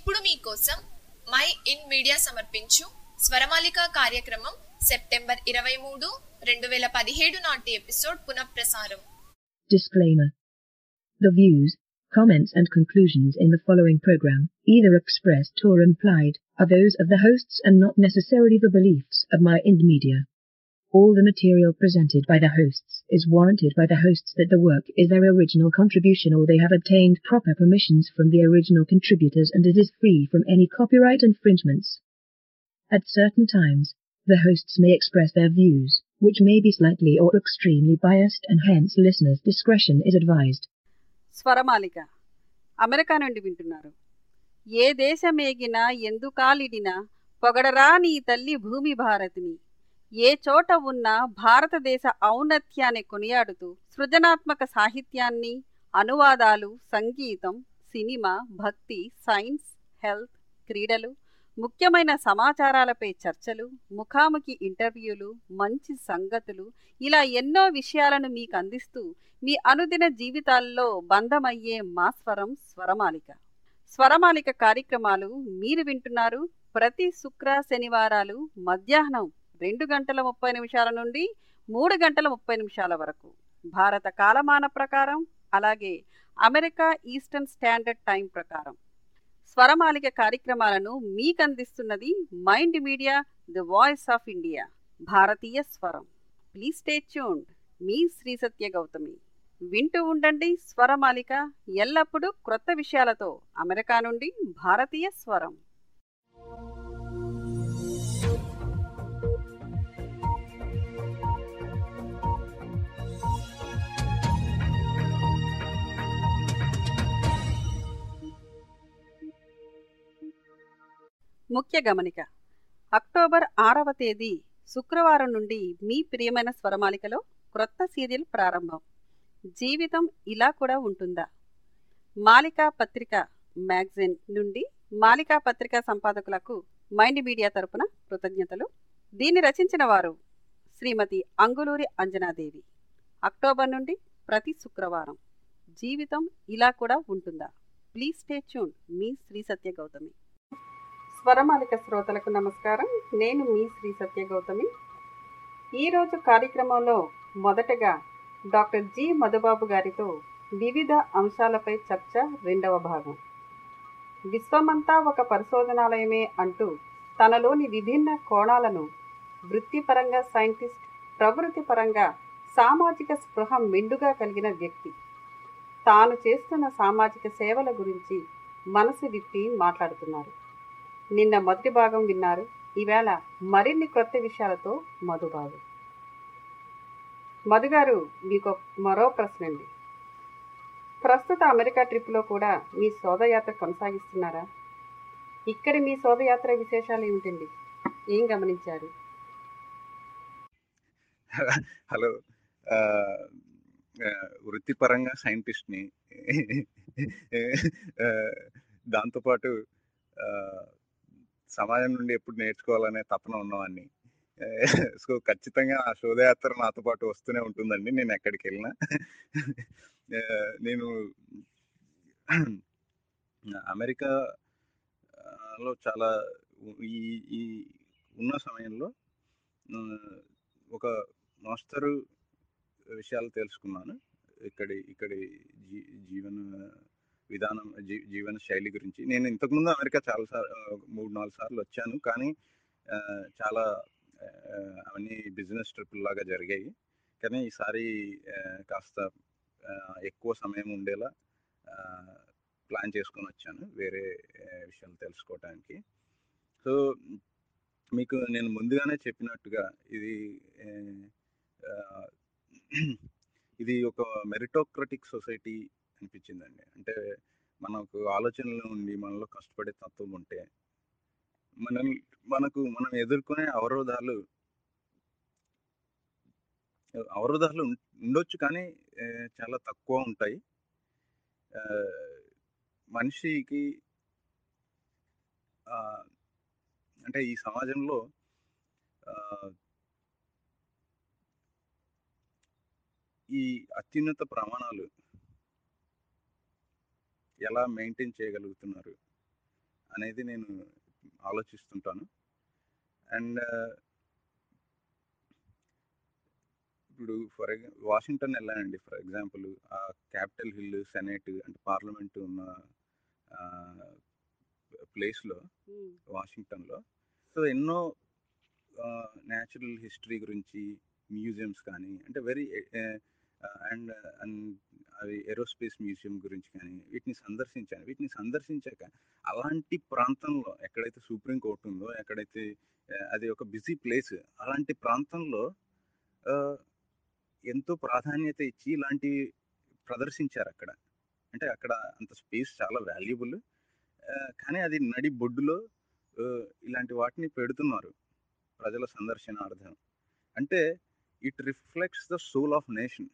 ఇప్పుడు మీకోసం my in media సమర్పించు స్వరమాలిక కార్యక్రమం సెప్టెంబర్ ఇరవై మూడు రెండు వేల పదిహేడు నాటి ఎపిసోడ్ పునఃప్రసారం Disclaimer. The views, comments and conclusions in the following program, either expressed or implied, are those of the hosts and not necessarily the beliefs of My Ind Media. All the material presented by the hosts is warranted by the hosts that the work is their original contribution or they have obtained proper permissions from the original contributors and it is free from any copyright infringements. At certain times, the hosts may express their views, which may be slightly or extremely biased and hence listeners' discretion is advised. Swaramalika America నుండి వింటున్నారు ఏ దేశమేగినా ఎందుకాలిడినా పొగడరా నీ తల్లి భూమి భారతిని ఏ చోట ఉన్నా భారతదేశ ఔన్నత్యాన్ని కొనియాడుతూ సృజనాత్మక సాహిత్యాన్ని అనువాదాలు సంగీతం సినిమా భక్తి సైన్స్ హెల్త్ క్రీడలు ముఖ్యమైన సమాచారాలపై చర్చలు ముఖాముఖి ఇంటర్వ్యూలు మంచి సంగతులు ఇలా ఎన్నో విషయాలను మీకు అందిస్తూ మీ అనుదిన జీవితాల్లో బంధమయ్యే మా స్వరం స్వరమాలిక స్వరమాలిక కార్యక్రమాలు మీరు వింటున్నారు ప్రతి శుక్ర శనివారాలు మధ్యాహ్నం రెండు గంటల ముప్పై నిమిషాల నుండి మూడు గంటల ముప్పై నిమిషాల వరకు భారత కాలమాన ప్రకారం అలాగే అమెరికా ఈస్టర్న్ స్టాండర్డ్ టైం ప్రకారం స్వరమాలిక కార్యక్రమాలను మీకు అందిస్తున్నది mind media the voice of India భారతీయ స్వరం ప్లీజ్ స్టే ట్యూన్డ్ మీ శ్రీ సత్య గౌతమి వింటూ ఉండండి స్వరమాలిక ఎల్లప్పుడూ క్రొత్త విషయాలతో అమెరికా నుండి భారతీయ స్వరం ముఖ్య గమనిక అక్టోబర్ ఆరవ తేదీ శుక్రవారం నుండి మీ ప్రియమైన స్వరమాలికలో క్రొత్త సీరియల్ ప్రారంభం జీవితం ఇలా కూడా ఉంటుందా మాలికా పత్రిక మ్యాగజైన్ నుండి మాలికా పత్రిక సంపాదకులకు మైండ్ మీడియా తరపున కృతజ్ఞతలు దీన్ని రచించిన వారు శ్రీమతి అంగులూరి అంజనాదేవి అక్టోబర్ నుండి ప్రతి శుక్రవారం జీవితం ఇలా కూడా ఉంటుందా ప్లీజ్ స్టే ట్యూన్ మీ శ్రీ సత్య గౌతమి స్వరమాలిక శ్రోతలకు నమస్కారం నేను మీ శ్రీ సత్య గౌతమి ఈరోజు కార్యక్రమంలో మొదటగా డాక్టర్ జి మధుబాబు గారితో వివిధ అంశాలపై చర్చ రెండవ భాగం విశ్వమంతా ఒక పరిశోధనాలయమే అంటూ తనలోని విభిన్న కోణాలను వృత్తిపరంగా సైంటిస్ట్ ప్రవృత్తి పరంగా సామాజిక స్పృహ మెండుగా కలిగిన వ్యక్తి తాను చేస్తున్న సామాజిక సేవల గురించి మనసు విప్పి మాట్లాడుతున్నారు నిన్న మొదటి భాగం విన్నారు ఈవేళ మరిన్ని కొత్త విషయాలతో మధుబాబు మధుగారు మీకు మరో ప్రశ్న అండి ప్రస్తుత అమెరికా ట్రిప్లో కూడా మీ శోధయాత్ర కొనసాగిస్తున్నారా ఇక్కడి మీ శోధయాత్ర విశేషాలు ఏమిటండి ఏం గమనించారు హలో ఆ, ఆ, వృత్తిపరంగా సైంటిస్ట్ని ఆ, దాంతోపాటు ఆ, సమాజం నుండి ఎప్పుడు నేర్చుకోవాలనే తపన ఉన్నవాడిని సో ఖచ్చితంగా ఆ శోధయాత్ర నాతో పాటు వస్తూనే ఉంటుందండి నేను ఎక్కడికి వెళ్ళినా ఆ, నేను అమెరికా ఆ, లో చాలా ఈ ఈ ఉన్న సమయంలో ఆ, ఒక మోస్తరు విషయాలు తెలుసుకున్నాను ఇక్కడి ఇక్కడి జీ జీవన విధానం జీ జీవన శైలి గురించి నేను ఇంతకుముందు అమెరికా చాలా సార్లు మూడు నాలుగు సార్లు వచ్చాను కానీ ఆ, చాలా ఆ, అవన్నీ బిజినెస్ ట్రిప్ లాగా జరిగాయి కానీ ఈసారి ఆ, కాస్త ఆ, ఎక్కువ సమయం ఉండేలా ప్లాన్ చేసుకొని వచ్చాను వేరే ఆ, విషయాలు తెలుసుకోవడానికి సో మీకు నేను ముందుగానే చెప్పినట్టుగా ఇది ఏ, ఆ, ఇది ఒక మెరిటోక్రటిక్ సొసైటీ అనిపించిందండి అంటే మనకు ఆలోచనలు ఉండి మనలో కష్టపడే తత్వం ఉంటే మనం మనకు మనం ఎదుర్కొనే అవరోధాలు అవరోధాలు ఉం- ఉండొచ్చు కానీ ఏ, చాలా తక్కువ ఉంటాయి ఆ, మనిషికి ఆ, అంటే ఈ సమాజంలో ఆ, ఈ అత్యున్నత ప్రమాణాలు ఎలా మెయింటైన్ చేయగలుగుతున్నారు అనేది నేను ఆలోచిస్తుంటాను అండ్ ఇప్పుడు ఫర్ వాషింగ్టన్ వెళ్ళానండి ఫర్ ఎగ్జాంపుల్ ఆ క్యాపిటల్ హిల్ సెనేట్ అంటే పార్లమెంట్ ఉన్న ప్లేస్లో వాషింగ్టన్లో సో ఎన్నో న్యాచురల్ హిస్టరీ గురించి మ్యూజియంస్ కానీ అంటే వెరీ అండ్ అండ్ అవి ఏరోస్పేస్ మ్యూజియం గురించి కానీ వీటిని సందర్శించాను వీటిని సందర్శించాక అలాంటి ప్రాంతంలో ఎక్కడైతే సుప్రీం కోర్టు ఉందో ఎక్కడైతే ఆ, అది ఒక బిజీ ప్లేస్ అలాంటి ప్రాంతంలో ఆ, ఎంతో ప్రాధాన్యత ఇచ్చి ఇలాంటివి ప్రదర్శించారు అక్కడ అంటే అక్కడ అంత స్పేస్ చాలా వాల్యుబుల్ కానీ అది నడి బొడ్డులో ఆ, ఇలాంటి వాటిని పెడుతున్నారు ప్రజల సందర్శనార్థం అంటే it reflects the soul of nation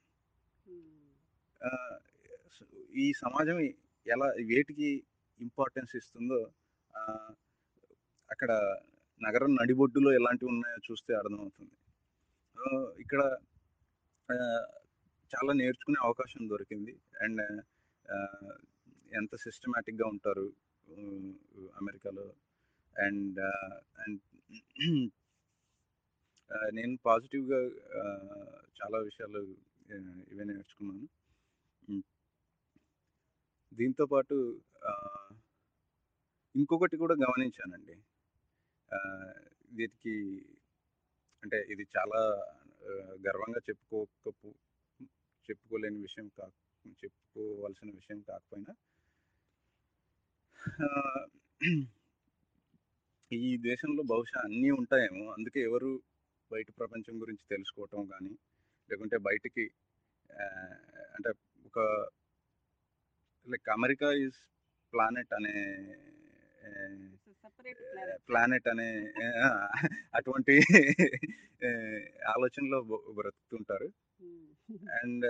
ఈ సమాజం ఎలా వేటికి ఇంపార్టెన్స్ ఇస్తుందో ఆ, అక్కడ నగరం నడిబొడ్డులో ఎలాంటివి ఉన్నాయో చూస్తే అర్థమవుతుంది ఆ, ఇక్కడ ఆ, చాలా నేర్చుకునే అవకాశం దొరికింది అండ్ ఎంత సిస్టమేటిక్గా ఉంటారు ఉమ్, అమెరికాలో అండ్ అండ్ నేను పాజిటివ్గా చాలా విషయాలు ఆ, ఇవే నేర్చుకున్నాను ఉమ్. దీంతో పాటు ఆ, ఇంకొకటి కూడా గమనించానండి ఆ, వీటికి అంటే ఇది చాలా ఆ, గర్వంగా చెప్పుకోకపో చెప్పుకోలేని విషయం కా చెప్పుకోవాల్సిన విషయం కాకపోయినా ఆ, ఈ దేశంలో బహుశా అన్నీ ఉంటాయేమో అందుకే ఎవరు బయట ప్రపంచం గురించి తెలుసుకోవటం కానీ లేకుంటే బయటికి ఆ, అంటే ఒక లైక్ అమెరికా ఈజ్ ప్లానెట్ అనే సపరేట్ ప్లానెట్ అనే ఆ, అటువంటి ఆ, ఆలోచనలో బ- బ్రతుకుతుంటారు అండ్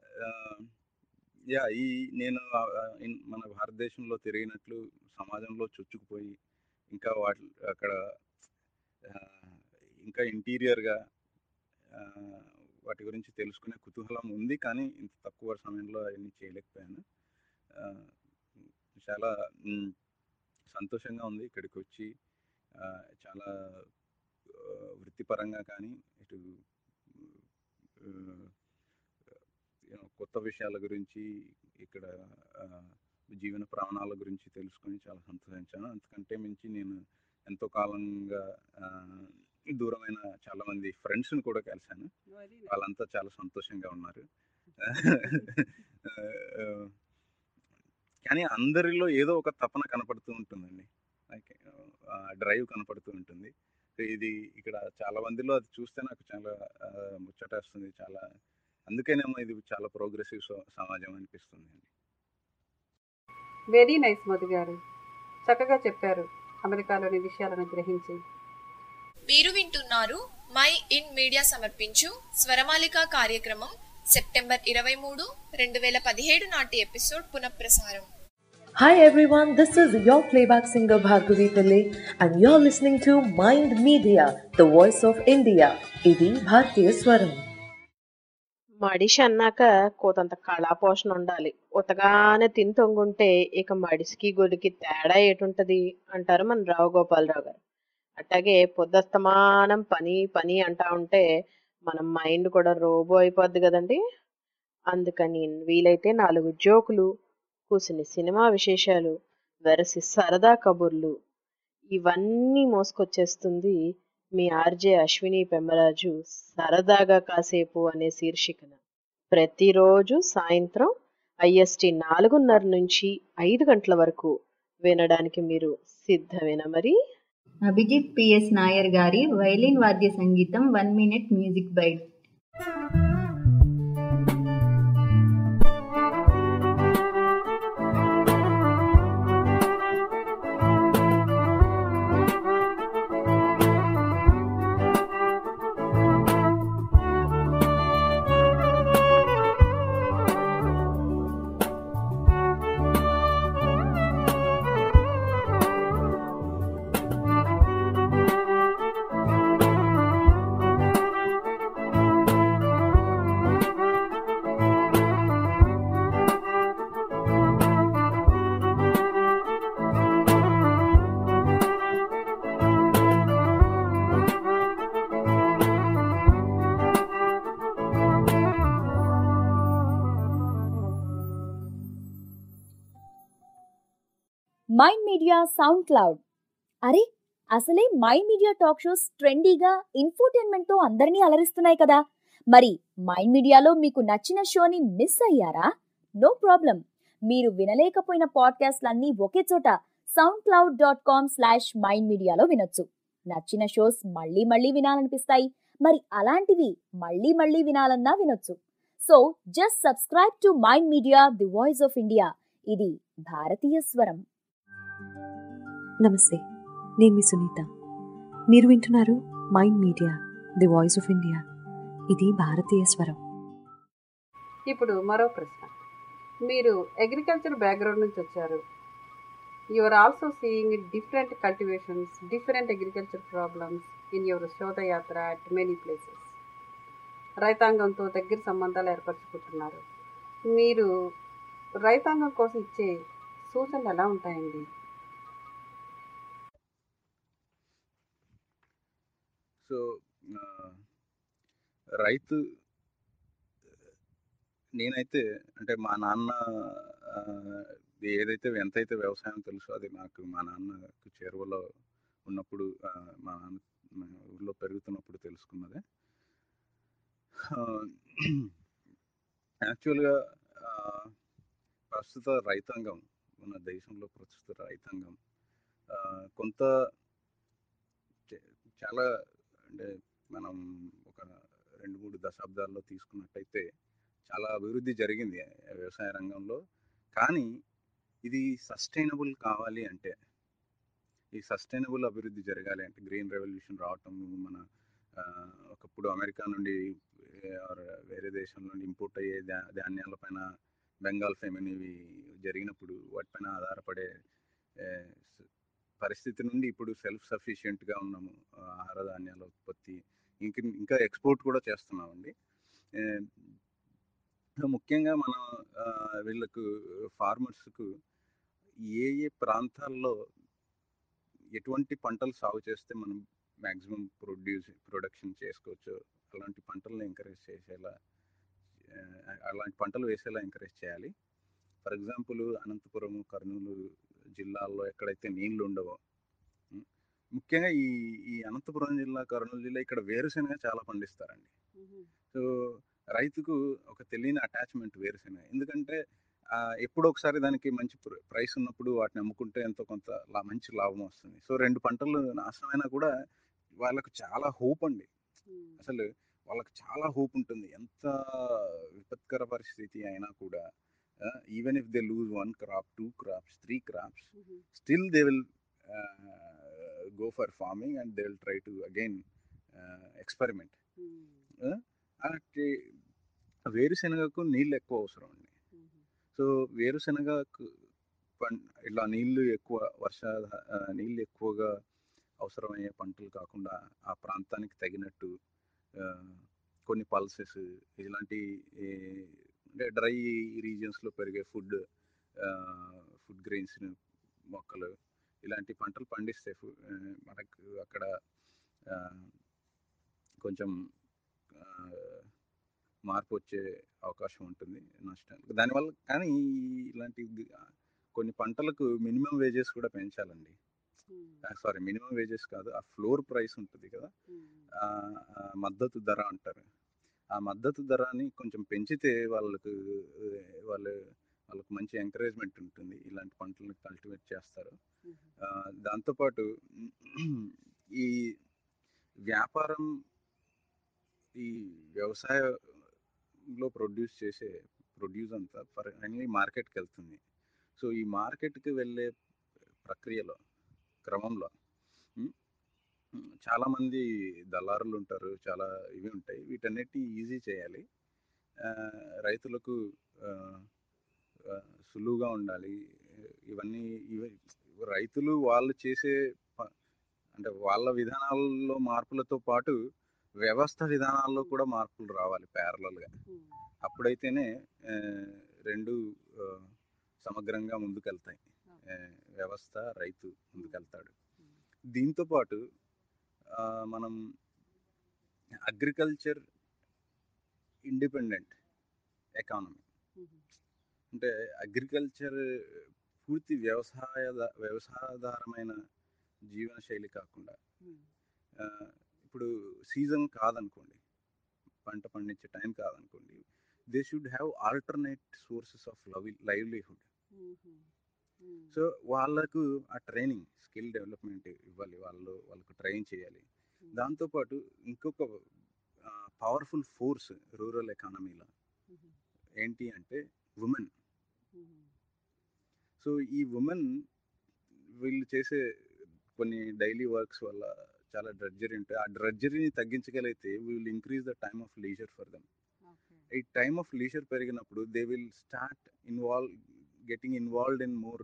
యా ఈ నేను ఆ, ఆ, ఇన్- మన భారతదేశంలో తిరిగినట్లు సమాజంలో చొచ్చుకుపోయి ఇంకా వాటి అక్కడ ఆ, ఇంకా ఇంటీరియర్గా వాటి గురించి తెలుసుకునే కుతూహలం ఉంది కానీ ఇంత తక్కువ సమయంలో అవన్నీ చేయలేకపోయాను ఆ, చాలా మ్, సంతోషంగా ఉంది ఇక్కడికి వచ్చి ఆ, చాలా ఆ, వృత్తిపరంగా కానీ ఇటు ఆ, you know, కొత్త విషయాల గురించి ఇక్కడ ఆ, జీవన ప్రమాణాల గురించి తెలుసుకొని చాలా సంతోషించాను అంతకంటే మించి నేను ఎంతో కాలంగా ఆ, దూరమైన చాలా మంది ఫ్రెండ్స్ని కూడా కలిశాను వాళ్ళంతా చాలా సంతోషంగా ఉన్నారు ఆ, కానీ అందరిలో ఏదో ఒక తపన కనపడుతూ ఉంటుందండి లైక్ డ్రైవ్ కనపడుతూ ఉంటుంది ఇది ఇక్కడ చాలా మందిలో అది చూస్తే నాకు చాలా ఆ, ముచ్చటేస్తుంది చాలా అందుకేనేమో ఇది చాలా ప్రోగ్రెసివ్ సమాజం అనిపిస్తుంది అండి వెరీ నైస్ మధు గారు చక్కగా చెప్పారు అమెరికాలోని విషయాలను గ్రహించి మీరు వింటున్నారు మై ఇన్ మీడియా సమర్పించు స్వరమాలిక కార్యక్రమం సెప్టెంబర్ ఇరవై మూడు రెండు వేల పదిహేడు నాటి ఎపిసోడ్ పునఃప్రసారం Hi everyone, this is your playback singer Bhargavi Pillai and you're listening to Mind Media, the voice of India. ఇది భారతీయ స్వరం మడిషి అన్నాక కోతంత కళాపోషణ ఉండాలి ఉతగానే తిని తొంగుంటే ఇక మడిసికి గొడికి తేడా ఏటుంటది అంటారు మన రావు గోపాలరావు గారు అట్లాగే పొద్దస్తమానం పని పని అంటా ఉంటే మన మైండ్ కూడా రోబో అయిపోద్ది కదండి అందుకని వీలైతే నాలుగు జోకులు కూసిన సినిమా విశేషాలు వెరసి సరదా కబుర్లు ఇవన్నీ మోసుకొచ్చేస్తుంది మీ ఆర్జే అశ్విని పెమ్మరాజు సరదాగా కాసేపు అనే శీర్షికన ప్రతిరోజు సాయంత్రం ఐఎస్టి నాలుగున్నర నుంచి ఐదు గంటల వరకు వినడానికి మీరు సిద్ధమేనా మరి అభిజిత్ పిఎస్ నాయర్ గారి వైలిన్ వాద్య సంగీతం one minute music byte thank you mind media SoundCloud అరే అసలే మైండ్ మీడియా టాక్ షోస్ ట్రెండీగా ఇన్ఫోటైన్మెంట్తో అందరినీ అలరిస్తున్నాయి కదా మరి మైండ్ మీడియాలో మీకు నచ్చిన షోని మిస్ అయ్యారా నో ప్రాబ్లం మీరు వినలేకపోయిన పాడ్కాస్ట్లన్నీ ఒకే చోట SoundCloud dot com slash mind మీడియాలో వినొచ్చు నచ్చిన షోస్ మళ్ళీ మళ్ళీ వినాలనిపిస్తాయి మరి అలాంటివి మళ్ళీ మళ్ళీ వినాలన్నా వినొచ్చు so just subscribe to mind media the voice of India ఇది భారతీయ స్వరం నమస్తే నేను మీ సునీత మీరు వింటున్నారు mind media the voice of India ఇది భారతీయ స్వరం ఇప్పుడు మరో ప్రశ్న మీరు అగ్రికల్చర్ బ్యాక్గ్రౌండ్ నుంచి వచ్చారు you are also seeing different cultivations different agriculture problems in your శోధయాత్ర అట్ మెనీ ప్లేసెస్ రైతాంగంతో దగ్గర సంబంధాలు ఏర్పరచుకుంటున్నారు మీరు రైతాంగం కోసం ఇచ్చే సూచనలు ఎలా ఉంటాయండి సో ఆ, రైతు నేనైతే అంటే మా నాన్న ఆ, ఏదైతే ఎంతైతే వ్యవసాయం తెలుసో అది నాకు మా నాన్నకు చేరువలో ఉన్నప్పుడు ఆ, మా నాన్న మా ఊళ్ళో పెరుగుతున్నప్పుడు తెలుసుకున్నదే యాక్చువల్గా ప్రస్తుత రైతాంగం మన దేశంలో ప్రస్తుత రైతాంగం ఆ, కొంత చే- చాలా అంటే మనం ఒక రెండు మూడు దశాబ్దాల్లో తీసుకున్నట్టయితే చాలా అభివృద్ధి జరిగింది వ్యవసాయ రంగంలో కానీ ఇది సస్టైనబుల్ కావాలి అంటే ఈ సస్టైనబుల్ అభివృద్ధి జరగాలి అంటే గ్రీన్ రెవల్యూషన్ రావటం మన ఆ, ఒకప్పుడు అమెరికా నుండి ఏ, or వేరే దేశం నుండి ఇంపోర్ట్ అయ్యే ధా- ధాన్యాలపైన బెంగాల్ ఫెమిన్ ఇవి జరిగినప్పుడు వాటిపైన ఆధారపడే ఏ, స- పరిస్థితి నుండి ఇప్పుడు సెల్ఫ్ సఫిషియెంట్గా ఉన్నాము ఆ, ఆహార ధాన్యాల ఉత్పత్తి ఇంక ఇంకా ఎక్స్పోర్ట్ కూడా చేస్తున్నామండి ఏ, ముఖ్యంగా మనం ఆ, వీళ్ళకు ఫార్మర్స్కు ఏ ఏ ప్రాంతాల్లో ఎటువంటి పంటలు సాగు చేస్తే మనం మ్యాక్సిమం ప్రొడ్యూస్ ప్రొడక్షన్ చేసుకోవచ్చు అలాంటి పంటలను ఎంకరేజ్ చేసేలా ఆ, అలాంటి పంటలు వేసేలా ఎంకరేజ్ చేయాలి ఫర్ ఎగ్జాంపుల్ అనంతపురం కర్నూలు జిల్లాల్లో ఎక్కడైతే నీళ్లు ఉండవో ఉం, ముఖ్యంగా ఈ ఈ అనంతపురం జిల్లా కర్నూలు జిల్లా ఇక్కడ వేరుశెనగ చాలా పండిస్తారండి సో రైతుకు ఒక తెలియని అటాచ్మెంట్ వేరుశెనగ ఎందుకంటే ఆ, ఎప్పుడో ఒకసారి దానికి మంచి ప్ర- ప్రైస్ ఉన్నప్పుడు వాటిని అమ్ముకుంటే ఎంతో కొంత లా మంచి లాభం వస్తుంది సో రెండు పంటలు నాశనమైనా కూడా వాళ్ళకు చాలా హోప్ అండి అసలు వాళ్ళకి చాలా హోప్ ఉంటుంది ఎంత విపత్కర పరిస్థితి అయినా కూడా even if they lose one crop two crops three crops still they will go for farming and they will try to again experiment అలాంటి వేరుశెనగకు నీళ్ళు ఎక్కువ అవసరం అండి సో వేరుశెనగకు పం ఇట్లా నీళ్లు ఎక్కువ వర్ష ఆ, నీళ్ళు ఎక్కువగా అవసరమయ్యే పంటలు కాకుండా ఆ ప్రాంతానికి తగినట్టు ఆ, కొన్ని పల్సెస్ ఇలాంటి ఏ, అంటే డ్రై రీజియన్స్లో పెరిగే ఫుడ్ ఫుడ్ గ్రెయిన్స్ మొక్కలు ఇలాంటి పంటలు పండిస్తే ఫు- ఆ, మనకు అక్కడ ఆ, కొంచెం ఆ, మార్పు వచ్చే అవకాశం ఉంటుంది నష్టం దానివల్ల కానీ ఈ- ఇలాంటి ది- కొన్ని పంటలకు మినిమం వేజెస్ కూడా పెంచాలండి సారీ మినిమం వేజెస్ కాదు ఆ ఫ్లోర్ ప్రైస్ ఉంటుంది కదా ఆ ఆ మద్దతు ధర అంటారు ఆ మద్దతు ధరని కొంచెం పెంచితే వాళ్ళకు ఆ, వాళ్ళు వాళ్ళకు మంచి ఎంకరేజ్మెంట్ ఉంటుంది ఇలాంటి పంటలను కల్టివేట్ చేస్తారు ఆ, దాంతోపాటు ఈ వ్యాపారం ఈ వ్యవసాయంలో ప్రొడ్యూస్ చేసే ప్రొడ్యూస్ అంతా ఫైనలీ మార్కెట్కి వెళ్తుంది సో ఈ మార్కెట్కి వెళ్ళే ప్రక్రియలో క్రమంలో ఉమ్, ఉమ్, చాలామంది దళారులు ఉంటారు చాలా ఇవి ఉంటాయి వీటన్నిటి ఈజీ చేయాలి ఆ, రైతులకు ఆ, ఆ, సులువుగా ఉండాలి ఇవన్నీ ఇవి రైతులు వాళ్ళు చేసే ప- అంటే వాళ్ళ విధానాల్లో మార్పులతో పాటు వ్యవస్థ విధానాల్లో కూడా మార్పులు రావాలి ప్యారలల్గా అప్పుడైతేనే ఆ, రెండు ఆ, సమగ్రంగా ముందుకెళ్తాయి ఆ, వ్యవస్థ రైతు ముందుకెళ్తాడు దీంతో పాటు ఆ, మనం అగ్రికల్చర్ ఇండిపెండెంట్ ఎకానమీ అంటే అగ్రికల్చర్ పూర్తి వ్యవసాయ వ్యవసాయాధారమైన జీవన శైలి కాకుండా ఆ, ఇప్పుడు సీజన్ కాదనుకోండి పంట పండించే టైం కాదనుకోండి they should have alternate sources of livelihood so వాళ్ళకు ఆ ట్రైనింగ్ స్కిల్ డెవలప్మెంట్ ఇవ్వాలి వాళ్ళు వాళ్ళకు ట్రైన్ చేయాలి దాంతోపాటు ఇంకొక పవర్ఫుల్ ఫోర్స్ రూరల్ ఎకానమీలో ఏంటి అంటే ఉమెన్ సో ఈ ఉమెన్ వీళ్ళు చేసే కొన్ని డైలీ వర్క్స్ వల్ల చాలా డ్రడ్జరీ ఉంటాయి ఆ డ్రడ్జరీని తగ్గించగలిగితే will increase the time of leisure for them ఈ టైమ్ ఆఫ్ లీజర్ పెరిగినప్పుడు they will start involve getting involved in more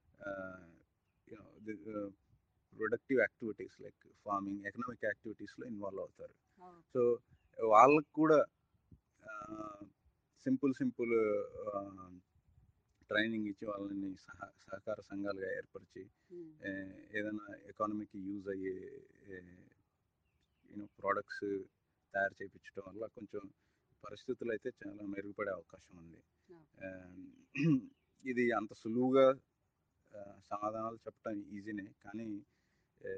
productive activities like farming economic యాక్టివిటీస్లో ఇన్వాల్వ్ అవుతారు సో వాళ్ళకు కూడా సింపుల్ సింపుల్ ట్రైనింగ్ ఇచ్చి వాళ్ళని సహ సహకార సంఘాలుగా ఏర్పరిచి ఏ, ఏదైనా ఎకానమీకి యూజ్ అయ్యే యూనో ప్రోడక్ట్స్ తయారు చేయించడం వల్ల కొంచెం పరిస్థితులు అయితే చాలా మెరుగుపడే అవకాశం ఉంది ఆ, ఇది అంత సులువుగా ఆ, సమాధానాలు చెప్పడం ఈజీనే కానీ ఏ,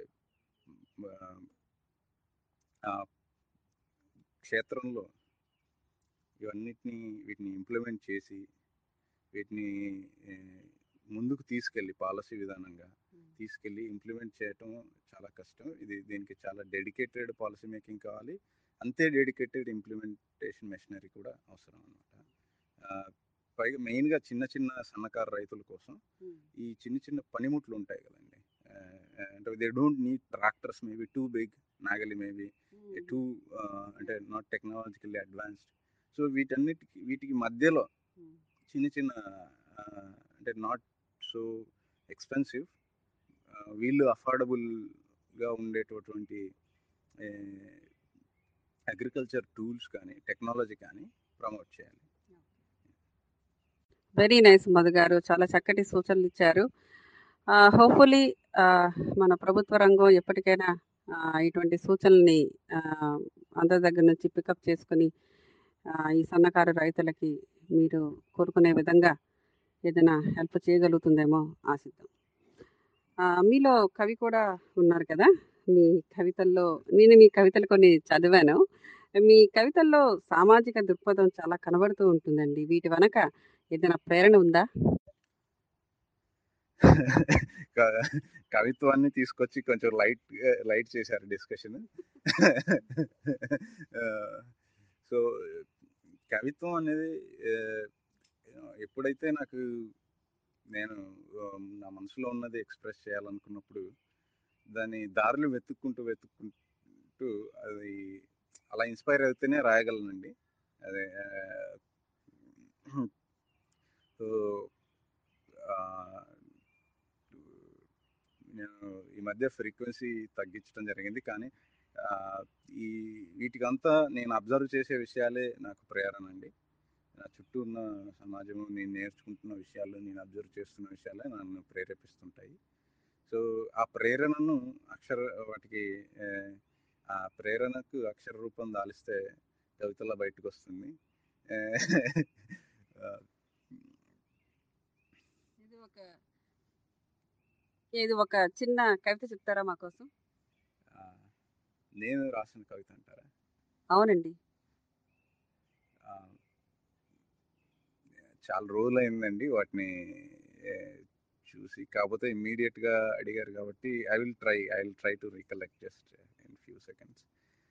ఆ క్షేత్రంలో ఇవన్నిటిని వీటిని ఇంప్లిమెంట్ చేసి వీటిని ఏ, ముందుకు తీసుకెళ్ళి పాలసీ విధానంగా తీసుకెళ్ళి ఇంప్లిమెంట్ చేయటం చాలా కష్టం ఇది దీనికి చాలా డెడికేటెడ్ పాలసీ మేకింగ్ కావాలి అంతే డెడికేటెడ్ ఇంప్లిమెంటేషన్ మెషినరీ కూడా అవసరం అనమాట పైగా మెయిన్గా చిన్న చిన్న సన్నకారు రైతుల కోసం ఈ చిన్న చిన్న పనిముట్లు ఉంటాయి కదండి ఆ, అంటే they don't need tractors maybe too big నాగలి మేబీ టూ అంటే నాట్ టెక్నాలజికల్లీ అడ్వాన్స్డ్ సో వీటన్నిటికి వీటికి మధ్యలో చిన్న చిన్న ఆ, అంటే నాట్ సో ఎక్స్పెన్సివ్ వీళ్ళు అఫోర్డబుల్గా ఉండేటటువంటి అగ్రికల్చర్ టూల్స్ కానీ టెక్నాలజీ కానీ ప్రమోట్ చేయాలి వెరీ నైస్ మధు గారు చాలా చక్కటి సూచనలు ఇచ్చారు హోప్ఫుల్లీ మన ప్రభుత్వ రంగం ఎప్పటికైనా ఆ, ఇటువంటి సూచనల్ని ఆ, అందరి దగ్గర నుంచి పికప్ చేసుకుని ఆ, ఈ సన్నకారు రైతులకి మీరు కోరుకునే విధంగా ఏదైనా హెల్ప్ చేయగలుగుతుందేమో ఆశిద్దాం ఆ, మీలో కవి కూడా ఉన్నారు కదా మీ కవితల్లో నేను మీ కవితలు కొన్ని చదివాను మీ కవితల్లో సామాజిక దృక్పథం చాలా కనబడుతూ ఉంటుందండి వీటి వెనక ఏదైనా ప్రేరణ ఉందా క- కవిత్వాన్ని తీసుకొచ్చి కొంచెం లైట్ లైట్ చేశారు డిస్కషన్ సో కవిత్వం అనేది ఆ, ఎప్పుడైతే నాకు నేను ఆ, నా మనసులో ఉన్నది ఎక్స్ప్రెస్ చేయాలనుకున్నప్పుడు దాని దారులు వెతుక్కుంటూ వెతుక్కుంటూ అది అలా ఇన్స్పైర్ అయితేనే రాయగలనండి అదే సో నేను ఈ మధ్య ఫ్రీక్వెన్సీ తగ్గించడం జరిగింది కానీ ఆ, ఈ వీటికంతా నేను అబ్జర్వ్ చేసే విషయాలే నాకు ప్రేరణ అండి నా చుట్టూ ఉన్న సమాజం నేను నేర్చుకుంటున్న విషయాలు నేను అబ్జర్వ్ చేస్తున్న విషయాలే నన్ను ప్రేరేపిస్తుంటాయి సో ఆ ప్రేరణను అక్షర వాటికి ఏ, ఆ ప్రేరణకు అక్షర రూపం దాలిస్తే కవితలా బయటకు వస్తుంది ఏ, ఆ, ఇది ఒక ఇది ఒక చిన్న కవిత చెప్తారా మా కోసం ఆ, నేను రాసిన కవిత అంటారా అవునండి ఆ, చాలా రోజులు అయిందండి వాటిని ఏ, చూసి కాకపోతే ఇమ్మీడియట్గా అడిగారు కాబట్టి I will try I will try to recollect just in few seconds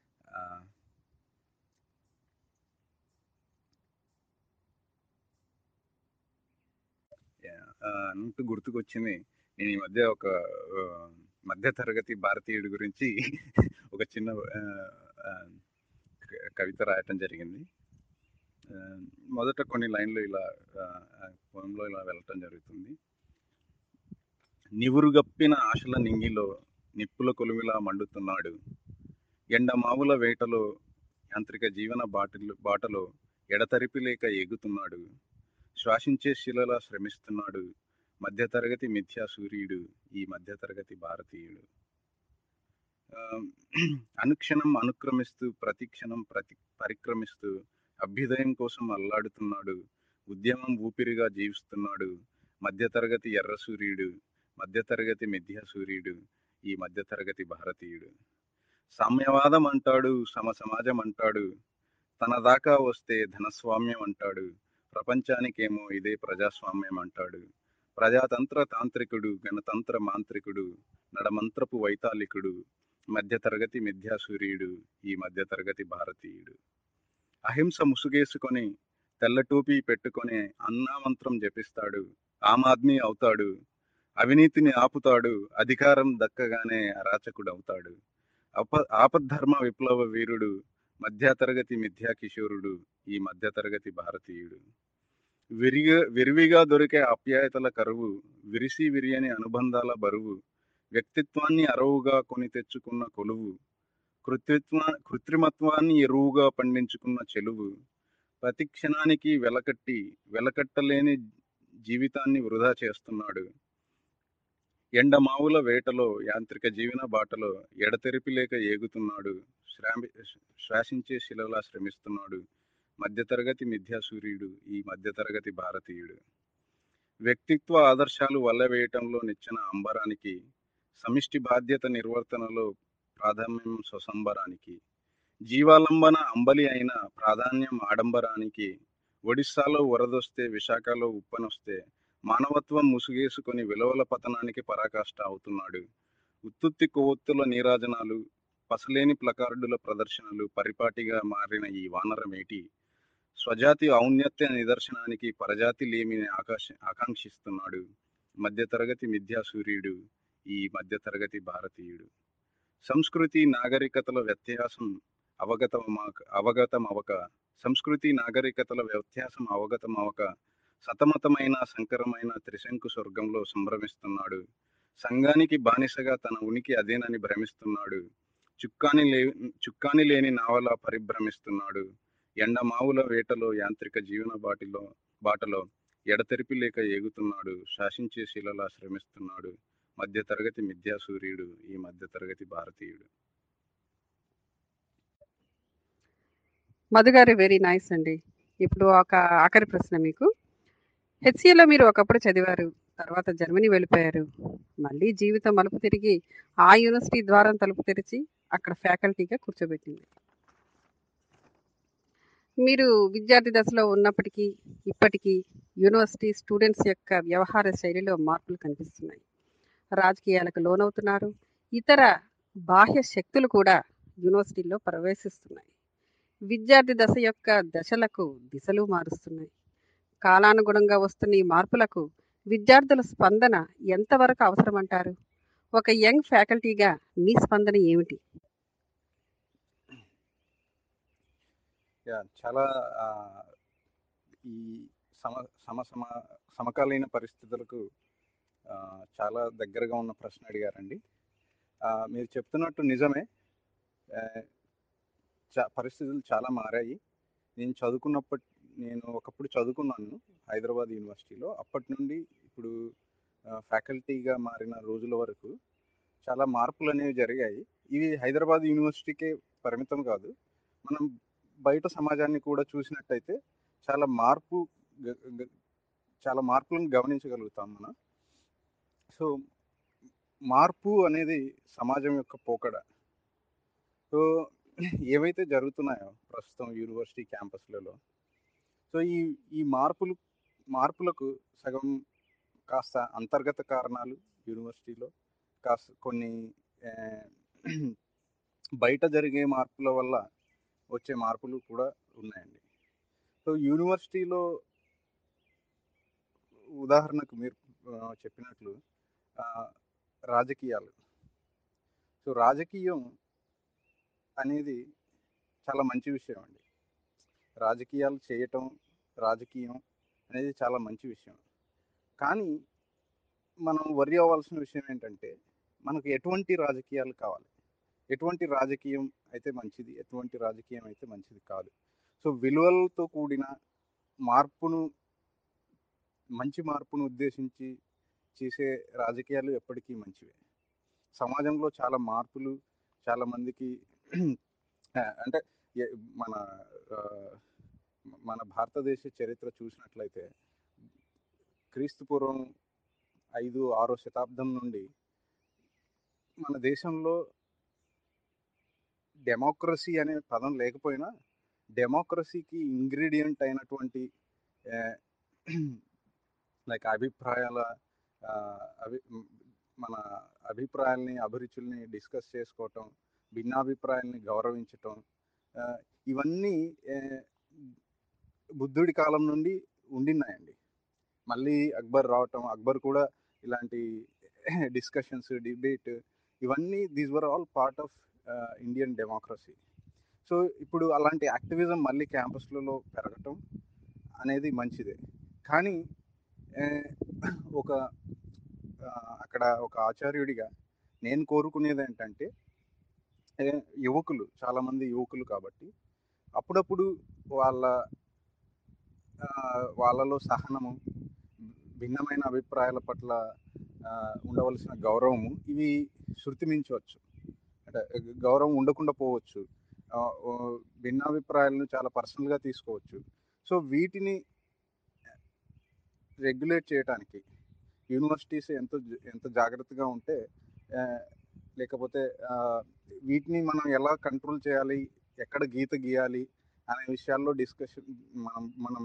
అంటూ గుర్తుకొచ్చింది నేను ఈ మధ్య ఒక ఆ, మధ్య తరగతి భారతీయుడి గురించి ఒక చిన్న ఆ, ఆ, క- కవిత రాయటం జరిగింది ఆ, మొదట కొన్ని లైన్లు ఇలా పొలంలో ఇలా వెళ్ళటం జరుగుతుంది నివురుగప్పిన ఆశల నింగిలో నిప్పుల కొలుమిలా మండుతున్నాడు ఎండమావుల వేటలో యాంత్రిక జీవన బాటలు బాటలో ఎడతెరిపి లేక ఎగుతున్నాడు శ్వాసించే శిలలా శ్రమిస్తున్నాడు మధ్యతరగతి మిథ్యా సూర్యుడు ఈ మధ్యతరగతి భారతీయుడు ఆ, అనుక్షణం అనుక్రమిస్తూ ప్రతిక్షణం ప్రతి పరిక్రమిస్తూ అభ్యుదయం కోసం అల్లాడుతున్నాడు ఉద్యమం ఊపిరిగా జీవిస్తున్నాడు మధ్యతరగతి ఎర్ర సూర్యుడు మధ్యతరగతి మిథ్యా సూర్యుడు ఈ మధ్యతరగతి భారతీయుడు సామ్యవాదం అంటాడు సమ సమాజం అంటాడు తన దాకా వస్తే ధనస్వామ్యం అంటాడు ప్రపంచానికేమో ఇదే ప్రజాస్వామ్యం అంటాడు ప్రజాతంత్ర తాంత్రికుడు గణతంత్ర మాంత్రికుడు నడమంత్రపు వైతాళికుడు మధ్యతరగతి మిథ్యా సూర్యుడు ఈ మధ్యతరగతి భారతీయుడు అహింస ముసుగేసుకొని తెల్ల టోపీ పెట్టుకొని అన్నామంత్రం జపిస్తాడు ఆమ్ ఆద్మీ అవుతాడు అవినీతిని ఆపుతాడు అధికారం దక్కగానే అరాచకుడు అవుతాడు అప ఆపద్ధర్మ విప్లవ వీరుడు మధ్యతరగతి మిథ్యా కిషోరుడు ఈ మధ్యతరగతి భారతీయుడు విరిగా విరివిగా దొరికే ఆప్యాయతల కరువు విరిసి విరియని అనుబంధాల బరువు వ్యక్తిత్వాన్ని అరవుగా కొని తెచ్చుకున్న కొలువు కృత్రిత్వ కృత్రిమత్వాన్ని ఎరువుగా పండించుకున్న చెలువు ప్రతి క్షణానికి వెలకట్టి వెలకట్టలేని జీవితాన్ని వృధా చేస్తున్నాడు ఎండమావుల వేటలో యాంత్రిక జీవన బాటలో ఎడతెరిపి లేక ఏగుతున్నాడు శ్రామి శ్వాసించే శిలలా శ్రమిస్తున్నాడు మధ్యతరగతి మిథ్యా సూర్యుడు ఈ మధ్యతరగతి భారతీయుడు వ్యక్తిత్వ ఆదర్శాలు వల్లవేయటంలో నిచ్చిన అంబరానికి సమిష్టి బాధ్యత నిర్వర్తనలో ప్రాధాన్యం స్వసంబరానికి జీవాలంబన అంబలి అయిన ప్రాధాన్యం ఆడంబరానికి ఒడిస్సాలో వరదొస్తే విశాఖలో ఉప్పనొస్తే మానవత్వం ముసుగేసుకొని విలువల పతనానికి పరాకాష్ట అవుతున్నాడు ఉత్తుత్తి కొవ్వొత్తుల నీరాజనాలు పసలేని ప్లకార్డుల ప్రదర్శనలు పరిపాటిగా మారిన ఈ వానరమేటి స్వజాతి ఔన్నత్య నిదర్శనానికి పరజాతి లేమిని ఆకాశ ఆకాంక్షిస్తున్నాడు మధ్యతరగతి మిథ్యా సూర్యుడు ఈ మధ్యతరగతి భారతీయుడు సంస్కృతి నాగరికతల వ్యత్యాసం అవగతమక అవగతమవక సంస్కృతి నాగరికతల వ్యత్యాసం అవగతమవక సతమతమైన సంకరమైన త్రిశంకు స్వర్గంలో సంభ్రమిస్తున్నాడు సంఘానికి బానిసగా తన ఉనికి అదేనని భ్రమిస్తున్నాడు చుక్కాని లే చుక్కాని లేని నావలా పరిభ్రమిస్తున్నాడు ఎండమావుల వేటలో యాంత్రిక జీవన బాటిలో బాటలో ఎడతెరిపి లేక ఏగుతున్నాడు శాసించే శిలలా శ్రమిస్తున్నాడు మధ్యతరగతి మిథ్యా సూర్యుడు ఈ మధ్యతరగతి భారతీయుడు మధు గారు వెరీ నైస్ అండి ఇప్పుడు ఒక ఆఖరి ప్రశ్న మీకు హెచ్సిఏలో మీరు ఒకప్పుడు చదివారు తర్వాత జర్మనీ వెళ్ళిపోయారు మళ్ళీ జీవితం మలుపు తిరిగి ఆ యూనివర్సిటీ ద్వారం తలుపు తెరిచి అక్కడ ఫ్యాకల్టీగా కూర్చోబెట్టింది మీరు విద్యార్థి దశలో ఉన్నప్పటికీ ఇప్పటికీ యూనివర్సిటీ స్టూడెంట్స్ యొక్క వ్యవహార శైలిలో మార్పులు కనిపిస్తున్నాయి రాజకీయాలకు లోనవుతున్నారు ఇతర బాహ్య శక్తులు కూడా యూనివర్సిటీల్లో ప్రవేశిస్తున్నాయి విద్యార్థి దశ యొక్క దశలకు దిశలు మారుస్తున్నాయి కాలానుగుణంగా వస్తున్న ఈ మార్పులకు విద్యార్థుల స్పందన ఎంతవరకు అవసరమంటారు ఒక యంగ్ ఫ్యాకల్టీగా మీ స్పందన ఏమిటి యా చాలా ఆ, ఈ సమ సమ సమ సమకాలీన పరిస్థితులకు ఆ, చాలా దగ్గరగా ఉన్న ప్రశ్న అడిగారండి ఆ, మీరు చెప్తున్నట్టు నిజమే ఆ, చా- పరిస్థితులు చాలా మారాయి నేను చదువుకున్నప్పటి నేను ఒకప్పుడు చదువుకున్నాను హైదరాబాద్ యూనివర్సిటీలో అప్పటి నుండి ఇప్పుడు ఫ్యాకల్టీగా మారిన రోజుల వరకు చాలా మార్పులు అనేవి జరిగాయి ఇవి హైదరాబాద్ యూనివర్సిటీకే పరిమితం కాదు మనం బయట సమాజాన్ని కూడా చూసినట్టయితే చాలా మార్పు గ- గ- చాలా మార్పులను గమనించగలుగుతాం మనం సో మార్పు అనేది సమాజం యొక్క పోకడ సో ఏవైతే జరుగుతున్నాయో ప్రస్తుతం యూనివర్సిటీ క్యాంపస్లలో సో ఈ ఈ మార్పులు మార్పులకు సగం కాస్త అంతర్గత కారణాలు యూనివర్సిటీలో కాస్త కొన్ని ఆ, బయట జరిగే మార్పుల వల్ల వచ్చే మార్పులు కూడా ఉన్నాయండి సో యూనివర్సిటీలో ఉదాహరణకు మీరు ఆ, చెప్పినట్లు ఆ, రాజకీయాలు సో రాజకీయం అనేది చాలా మంచి విషయం అండి రాజకీయాలు చేయటం రాజకీయం అనేది చాలా మంచి విషయం కానీ మనం వరి అవ్వాల్సిన విషయం ఏంటంటే మనకు ఎటువంటి రాజకీయాలు కావాలి ఎటువంటి రాజకీయం అయితే మంచిది ఎటువంటి రాజకీయం అయితే మంచిది కాదు సో విలువలతో కూడిన మార్పును మంచి మార్పును ఉద్దేశించి చేసే రాజకీయాలు ఎప్పటికీ మంచివే సమాజంలో చాలా మార్పులు చాలా మందికి ఆ, అంటే ఏ- మన ఆ, మన భారతదేశ చరిత్ర చూసినట్లయితే క్రీస్తుపూర్వం ఐదు ఆరో శతాబ్దం నుండి మన దేశంలో డెమోక్రసీ అనే పదం లేకపోయినా డెమోక్రసీకి ఇంగ్రీడియంట్ అయినటువంటి లైక్ అభిప్రాయాల ఆ, అభి మన అభిప్రాయాల్ని అభిరుచుల్ని డిస్కస్ చేసుకోవటం భిన్నాభిప్రాయాల్ని గౌరవించటం ఆ, ఇవన్నీ ఆ, బుద్ధుడి కాలం నుండి ఉండినాయండి మళ్ళీ అక్బర్ రావటం అక్బర్ కూడా ఇలాంటి డిస్కషన్స్ డిబేట్ ఇవన్నీ these were all part of Indian democracy so ఇప్పుడు అలాంటి యాక్టివిజం మళ్ళీ క్యాంపస్లలో పెరగటం అనేది మంచిదే కానీ ఆ, ఒక ఆ, అక్కడ ఒక ఆచార్యుడిగా నేను కోరుకునేది ఏంటంటే ఏ, యువకులు చాలామంది యువకులు కాబట్టి అప్పుడప్పుడు వాళ్ళ ఆ, వాళ్ళలో సహనము భిన్నమైన అభిప్రాయాల పట్ల ఆ, ఉండవలసిన గౌరవము ఇవి శృతి మించవచ్చు అంటే గౌరవం ఉండకుండా పోవచ్చు ఆ, ఓ, భిన్నాభిప్రాయాలను చాలా పర్సనల్గా తీసుకోవచ్చు సో వీటిని రెగ్యులేట్ చేయడానికి యూనివర్సిటీస్ ఎంత జ- ఎంత జాగ్రత్తగా ఉంటే ఆ, లేకపోతే ఆ, వీటిని మనం ఎలా కంట్రోల్ చేయాలి ఎక్కడ గీత గీయాలి అనే విషయాల్లో డిస్కషన్ మనం మనం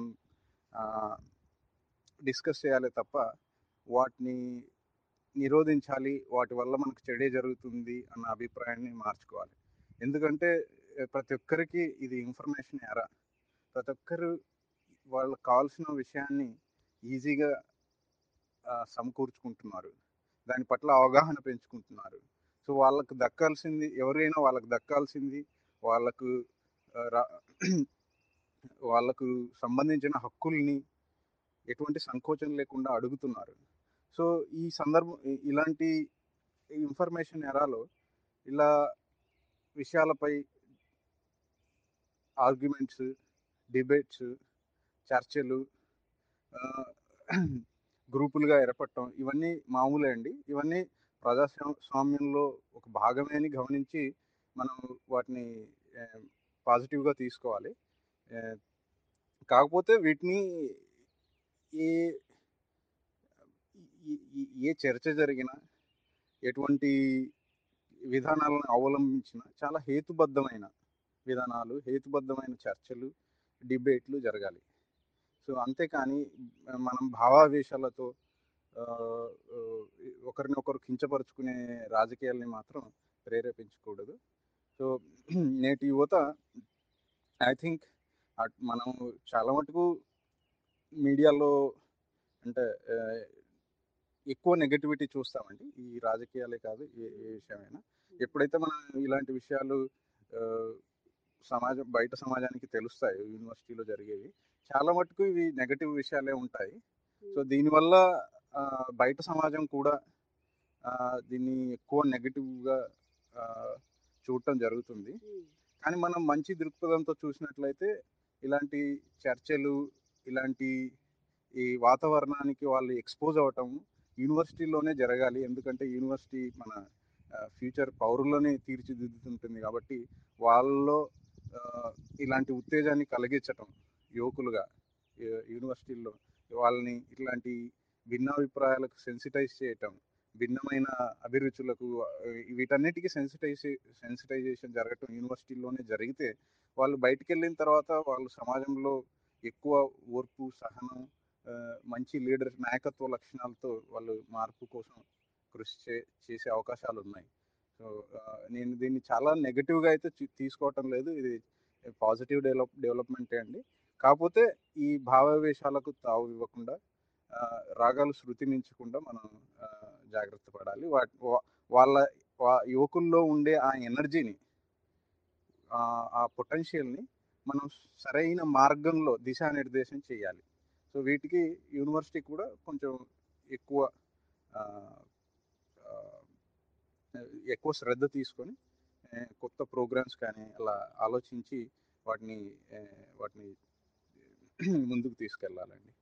డిస్కస్ చేయాలి తప్ప వాటిని నిరోధించాలి వాటి వల్ల మనకు చెడే జరుగుతుంది అన్న అభిప్రాయాన్ని మార్చుకోవాలి ఎందుకంటే ఆ, ప్రతి ఒక్కరికి ఇది ఇన్ఫర్మేషన్ ఎరా ప్రతి ఒక్కరు వాళ్ళకి కావాల్సిన విషయాన్ని ఈజీగా ఆ, సమకూర్చుకుంటున్నారు దాని పట్ల అవగాహన పెంచుకుంటున్నారు సో వాళ్ళకు దక్కాల్సింది ఎవరైనా వాళ్ళకు దక్కాల్సింది వాళ్ళకు ఆ, రా వాళ్ళకు సంబంధించిన హక్కుల్ని ఎటువంటి సంకోచం లేకుండా అడుగుతున్నారు సో ఈ సందర్భం ఇ- ఇలాంటి ఇన్ఫర్మేషన్ ఎరాలో ఇలా విషయాలపై ఆర్గ్యుమెంట్స్ డిబేట్స్ చర్చలు ఆ, గ్రూపులుగా ఏర్పడటం ఇవన్నీ మామూలే అండి ఇవన్నీ ప్రజాస్వామ్యంలో ఒక భాగమే అని గమనించి మనం వాటిని ఆ, పాజిటివ్గా తీసుకోవాలి ఆ, కాకపోతే వీటిని ఏ ఈ- ఈ- ఏ చర్చ జరిగినా ఎటువంటి విధానాలను అవలంబించినా చాలా హేతుబద్ధమైన విధానాలు హేతుబద్ధమైన చర్చలు డిబేట్లు జరగాలి సో అంతేకాని మనం భావావేశాలతో ఆ, ఆ, ఒకరినొకరు కించపరుచుకునే రాజకీయాల్ని మాత్రం ప్రేరేపించకూడదు సో నేటి యువత ఐ థింక్ మనం చాలా మటుకు మీడియాలో అంటే ఆ, ఎక్కువ నెగటివిటీ చూస్తామండి ఈ రాజకీయాలే కాదు ఏ ఏ విషయమైనా ఎప్పుడైతే మనం ఇలాంటి విషయాలు ఆ, సమాజం బయట సమాజానికి తెలుస్తాయి యూనివర్సిటీలో జరిగేవి చాలా మటుకు ఇవి నెగటివ్ విషయాలే ఉంటాయి సో దీనివల్ల ఆ, బయట సమాజం కూడా ఆ, దీన్ని ఎక్కువ నెగటివ్గా చూడటం జరుగుతుంది కానీ మనం మంచి దృక్పథంతో చూసినట్లయితే ఇలాంటి చర్చలు ఇలాంటి ఈ వాతావరణానికి వాళ్ళు ఎక్స్పోజ్ అవ్వటం యూనివర్సిటీలోనే జరగాలి ఎందుకంటే యూనివర్సిటీ మన ఫ్యూచర్ పౌరులని తీర్చిదిద్దుతుంటుంది కాబట్టి వాళ్ళలో ఆ, ఇలాంటి ఉత్తేజాన్ని కలిగించటం యువకులుగా యు- యూనివర్సిటీల్లో వాళ్ళని ఇట్లాంటి భిన్నాభిప్రాయాలకు సెన్సిటైజ్ చేయటం భిన్నమైన అభిరుచులకు ఆ, వీటన్నిటికీ సెన్సిటైజ్ సెన్సిటైజేషన్ జరగటం యూనివర్సిటీలోనే జరిగితే వాళ్ళు బయటికి వెళ్ళిన తర్వాత వాళ్ళు సమాజంలో ఎక్కువ ఓర్పు సహనం ఆ, మంచి లీడర్ నాయకత్వ లక్షణాలతో వాళ్ళు మార్పు కోసం కృషి చే చేసే అవకాశాలు ఉన్నాయి సో ఆ, నేను దీన్ని చాలా నెగటివ్గా అయితే తీ- తీసుకోవటం లేదు ఇది పాజిటివ్ డెవలప్ డెవలప్మెంటే అండి కాకపోతే ఈ భావావేశాలకు తావు ఇవ్వకుండా ఆ, రాగాలు శృతి మించకుండా మనం ఆ, జాగ్రత్త పడాలి వా- వా- వాళ్ళ వా- యువకుల్లో ఉండే ఆ ఎనర్జీని ఆ పొటెన్షియల్ని మనం సరైన మార్గంలో దిశానిర్దేశం చేయాలి సో వీటికి యూనివర్సిటీ కూడా కొంచెం ఎక్కువ ఆ, ఆ, ఎక్కువ శ్రద్ధ తీసుకొని ఆ, కొత్త ప్రోగ్రామ్స్ కానీ అలా ఆలోచించి వాటిని ఆ, వాటిని ముందుకు తీసుకెళ్ళాలండి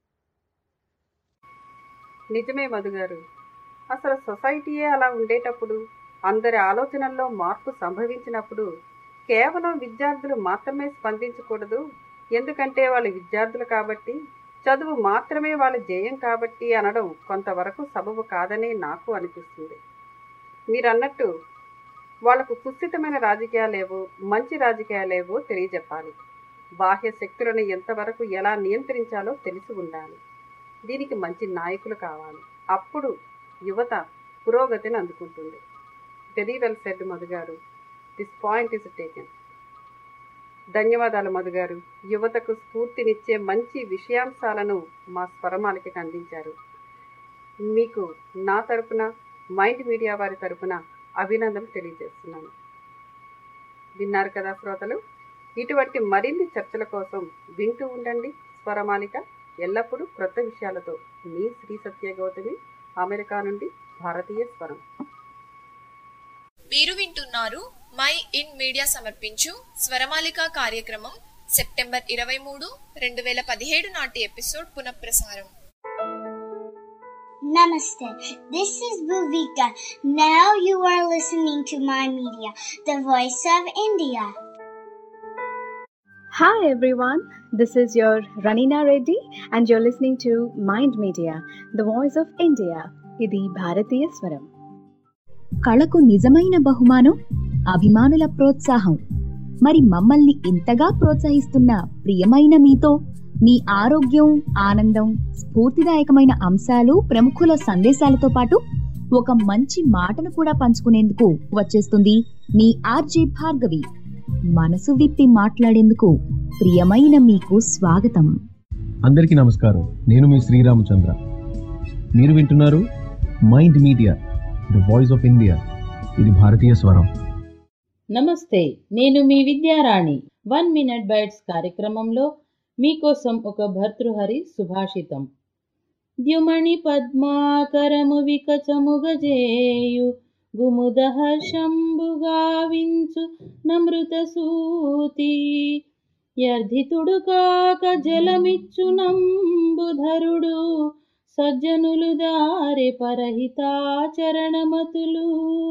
నిజమే మధు గారు అసలు సొసైటీయే అలా ఉండేటప్పుడు అందరి ఆలోచనల్లో మార్పు సంభవించినప్పుడు కేవలం విద్యార్థులు మాత్రమే స్పందించకూడదు ఎందుకంటే వాళ్ళు విద్యార్థులు కాబట్టి చదువు మాత్రమే వాళ్ళ జయం కాబట్టి అనడం కొంతవరకు సబబు కాదనే నాకు అనిపిస్తుంది మీరన్నట్టు వాళ్లకు కుస్థితమైన రాజకీయాలేవో మంచి రాజకీయాలేవో తెలియజెప్పాలి బాహ్య శక్తులను ఎంతవరకు ఎలా నియంత్రించాలో తెలిసి ఉండాలి దీనికి మంచి నాయకులు కావాలి అప్పుడు యువత పురోగతిని అందుకుంటుంది వెరీ వెల్ సెడ్ మధు గారు దిస్ పాయింట్ ఇస్ టేకెన్ ధన్యవాదాలు మధు గారు యువతకు స్ఫూర్తినిచ్చే మంచి విషయాంశాలను మా స్వరమాలికకి అందించారు మీకు నా తరపున మైండ్ మీడియా వారి తరపున అభినందనలు తెలియజేస్తున్నాను విన్నారు కదా శ్రోతలు ఇటువంటి మరిన్ని చర్చల కోసం వింటూ ఉండండి స్వరమాలిక ఎల్లప్పుడూ క్రొత్త విషయాలతో మీ శ్రీ సత్య గౌతమి అమెరికా నుండి భారతీయ స్వరం మీరు వింటున్నారు మై ఇన్ మీడియా సమర్పించు స్వరమాలిక కార్యక్రమం సెప్టెంబర్ ఇరవై మూడు రెండు వేల పదిహేడు నాటి ఎపిసోడ్ పునఃప్రసారం Namaste. This is Bhuvika. Now you are listening to my media, the voice of India. Hi everyone, this is your Ranina Reddy and you're listening to Mind Media, the voice of India. ఇది భారతీయ స్వరం కళకు నిజమైన బహుమానం అభిమానుల ప్రోత్సాహం మరి మమ్మల్ని ఇంతగా ప్రోత్సహిస్తున్న ప్రియమైన మీతో మీ ఆరోగ్యం ఆనందం స్ఫూర్తిదాయకమైన అంశాలు ప్రముఖుల సందేశాలతో పాటు ఒక మంచి మాటను కూడా పంచుకునేందుకు వచ్చేస్తుంది మీ ఆర్జే భార్గవి మనసు విప్పి మాట్లాడేందుకు ప్రియమైన మీకు స్వాగతం అందరికీ నమస్కారం నేను మీ శ్రీరామచంద్ర మీరు వింటున్నారు mind media the voice of India ఇది భారతీయ స్వరం నమస్తే నేను మీ విద్యారాణి వన్ మినిట్ బైట్స్ కార్యక్రమంలో మీకోసం ఒక భర్తృహరి సుభాషితం ద్యుమణి పద్మాకరము వికచము గజేయు గుముదహర్షంబుగావించు నమృత సూతి యర్ధితుడు కాక జలమిచ్చు నంబుధరుడు సజ్జనులు దారి పరహితాచరణమతులు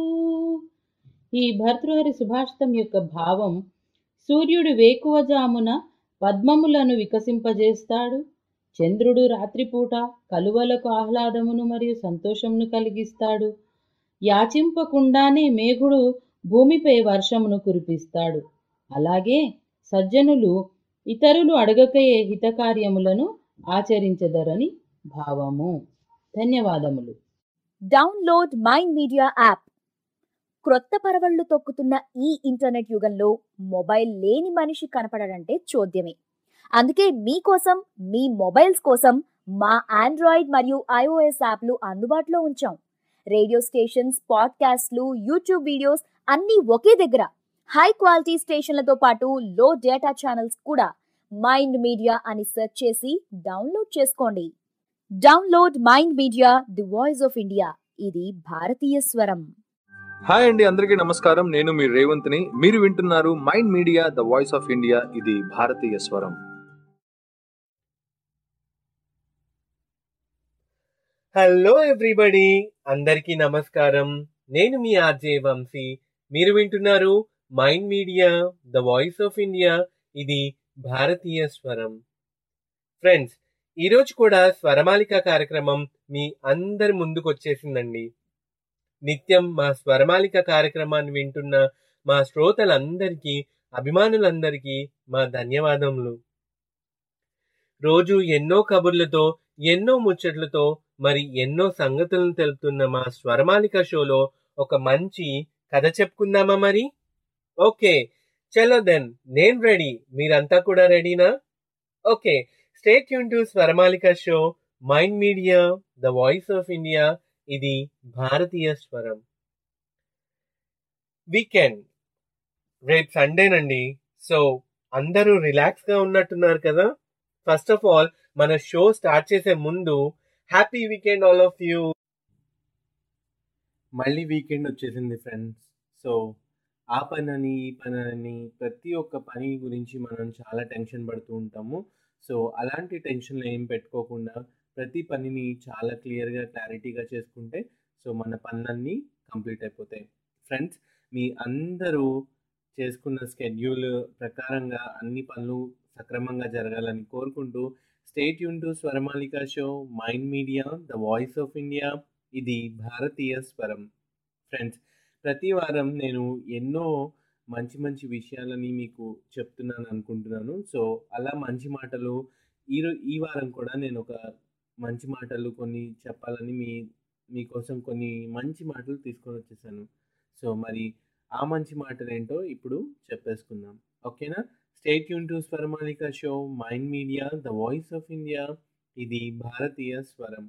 ఈ భర్తృహరి సుభాషితం యొక్క భావం సూర్యుడు వేకువజామున పద్మములను వికసింపజేస్తాడు చంద్రుడు రాత్రిపూట కలువలకు ఆహ్లాదమును మరియు సంతోషమును కలిగిస్తాడు యాచింపకుండానే మేఘుడు భూమిపై వర్షమును కురిపిస్తాడు అలాగే సజ్జనులు ఇతరులు అడగకయే హితకార్యములను ఆచరించదరని భావము ధన్యవాదములు డౌన్లోడ్ మైండ్ మీడియా యాప్ క్రొత్త పరవళ్లు తొక్కుతున్న ఈ ఇంటర్నెట్ యుగంలో మొబైల్ లేని మనిషి కనపడడంటే చోద్యమే అందుకే మీకోసం మీ మొబైల్స్ కోసం మా ఆండ్రాయిడ్ మరియు ఐఓఎస్ యాప్లు అందుబాటులో ఉంచాం రేడియో స్టేషన్స్ పాడ్కాస్ట్లు యూట్యూబ్ వీడియోస్ అన్నీ ఒకే దగ్గర హై క్వాలిటీ స్టేషన్లతో పాటు లో డేటా ఛానల్స్ కూడా మైండ్ మీడియా అని సెర్చ్ చేసి డౌన్లోడ్ చేసుకోండి download mind media the voice of India ఇది భారతీయ స్వరం హాయ్ అండి అందరికీ నమస్కారం నేను మీ రేవంత్ని మీరు వింటున్నారు mind media the voice of India ఇది భారతీయ స్వరం హలో ఎవ్రీబడి అందరికీ నమస్కారం నేను మీ ఆర్జే వంశీ మీరు వింటున్నారు mind media the voice of India ఇది భారతీయ స్వరం ఫ్రెండ్స్ ఈరోజు కూడా స్వరమాలిక కార్యక్రమం మీ అందరి ముందుకు వచ్చేసిందండి నిత్యం మా స్వరమాలిక కార్యక్రమాన్ని వింటున్న మా శ్రోతలందరికీ అభిమానులందరికీ మా ధన్యవాదములు రోజు ఎన్నో కబుర్లతో ఎన్నో ముచ్చట్లతో మరి ఎన్నో సంగతులను తెలుపుతున్న మా స్వరమాలిక షోలో ఒక మంచి కథ చెప్పుకుందామా మరి ఓకే చలో దెన్ నేను రెడీ మీరంతా కూడా రెడీనా ఓకే స్టేట్ యూన్ to Swaramalika show mind media the voice of India ఇది భారతీయ స్వరం వీకెండ్ రేపు సండేనండి సో అందరూ రిలాక్స్ గా ఉన్నట్టున్నారు కదా ఫస్ట్ ఆఫ్ ఆల్ మన షో స్టార్ట్ చేసే ముందు happy weekend all of you మళ్ళీ వీకెండ్ వచ్చేసింది ఫ్రెండ్స్ సో ఆ పనని ఈ పనని ప్రతి ఒక్క పని గురించి మనం చాలా టెన్షన్ పడుతూ ఉంటాము సో అలాంటి టెన్షన్లు ఏం పెట్టుకోకుండా ప్రతి పనిని చాలా క్లియర్గా క్లారిటీగా చేసుకుంటే సో మన పనులన్నీ కంప్లీట్ అయిపోతాయి ఫ్రెండ్స్ మీ అందరూ చేసుకున్న స్కెడ్యూల్ ప్రకారంగా అన్ని పనులు సక్రమంగా జరగాలని కోరుకుంటూ స్టేట్ యూన్ to Swaramalika show mind media the voice of India ఇది భారతీయ స్వరం ఫ్రెండ్స్ ప్రతి వారం నేను ఎన్నో మంచి మంచి విషయాలని మీకు చెప్తున్నాను అనుకుంటున్నాను సో అలా మంచి మాటలు ఈ రో- ఈ వారం కూడా నేను ఒక మంచి మాటలు కొన్ని చెప్పాలని మీ మీకోసం కొన్ని మంచి మాటలు తీసుకొని వచ్చేసాను సో మరి ఆ మంచి మాటలు ఏంటో ఇప్పుడు చెప్పేసుకుందాం ఓకేనా స్టేట్ యూన్ to Swaramalika show mind media the voice of India ఇది భారతీయ స్వరం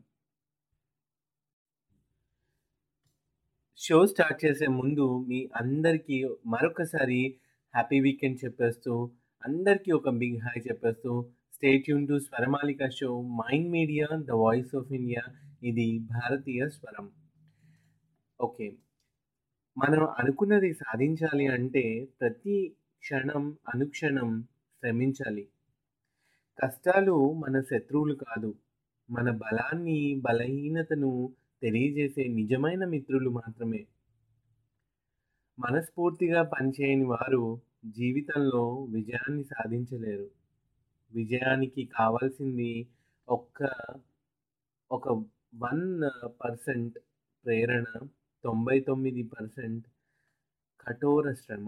షో స్టార్ట్ చేసే ముందు మీ అందరికీ మరొకసారి హ్యాపీ వీకెండ్ చెప్పేస్తూ అందరికీ ఒక బిగ్ హాయ్ చెప్పేస్తూ స్టేట్ యూన్ to Swaramalika show mind media the voice of India ఇది భారతీయ స్వరం ఓకే మనం అనుకున్నది సాధించాలి అంటే ప్రతి క్షణం అనుక్షణం శ్రమించాలి కష్టాలు మన శత్రువులు కాదు మన బలాన్ని బలహీనతను తెలియజేసే నిజమైన మిత్రులు మాత్రమే మనస్ఫూర్తిగా పనిచేయని వారు జీవితంలో విజయాన్ని సాధించలేరు విజయానికి కావాల్సింది ఒక్క ఒక వన్ పర్సెంట్ ప్రేరణ తొంభై తొమ్మిది పర్సెంట్ కఠోర శ్రమ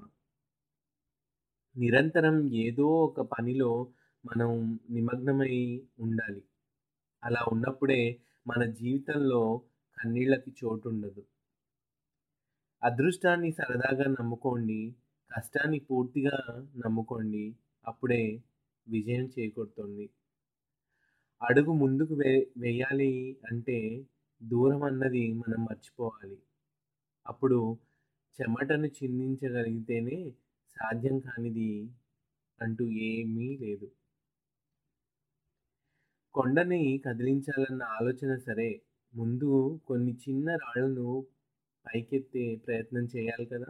నిరంతరం ఏదో ఒక పనిలో మనం నిమగ్నమై ఉండాలి అలా ఉన్నప్పుడే మన జీవితంలో కన్నీళ్ళకి చోటు ఉండదు అదృష్టాన్ని సరదాగా నమ్ముకోండి కష్టాన్ని పూర్తిగా నమ్ముకోండి అప్పుడే విజయం చేకూరుతుంది అడుగు ముందుకు వే వేయాలి అంటే దూరం అన్నది మనం మర్చిపోవాలి అప్పుడు చెమటను చిందించగలిగితేనే సాధ్యం కానిది అంటూ ఏమీ లేదు కొండని కదిలించాలన్న ఆలోచన సరే ముందు కొన్ని చిన్న రాళ్లను పైకెత్తే ప్రయత్నం చేయాలి కదా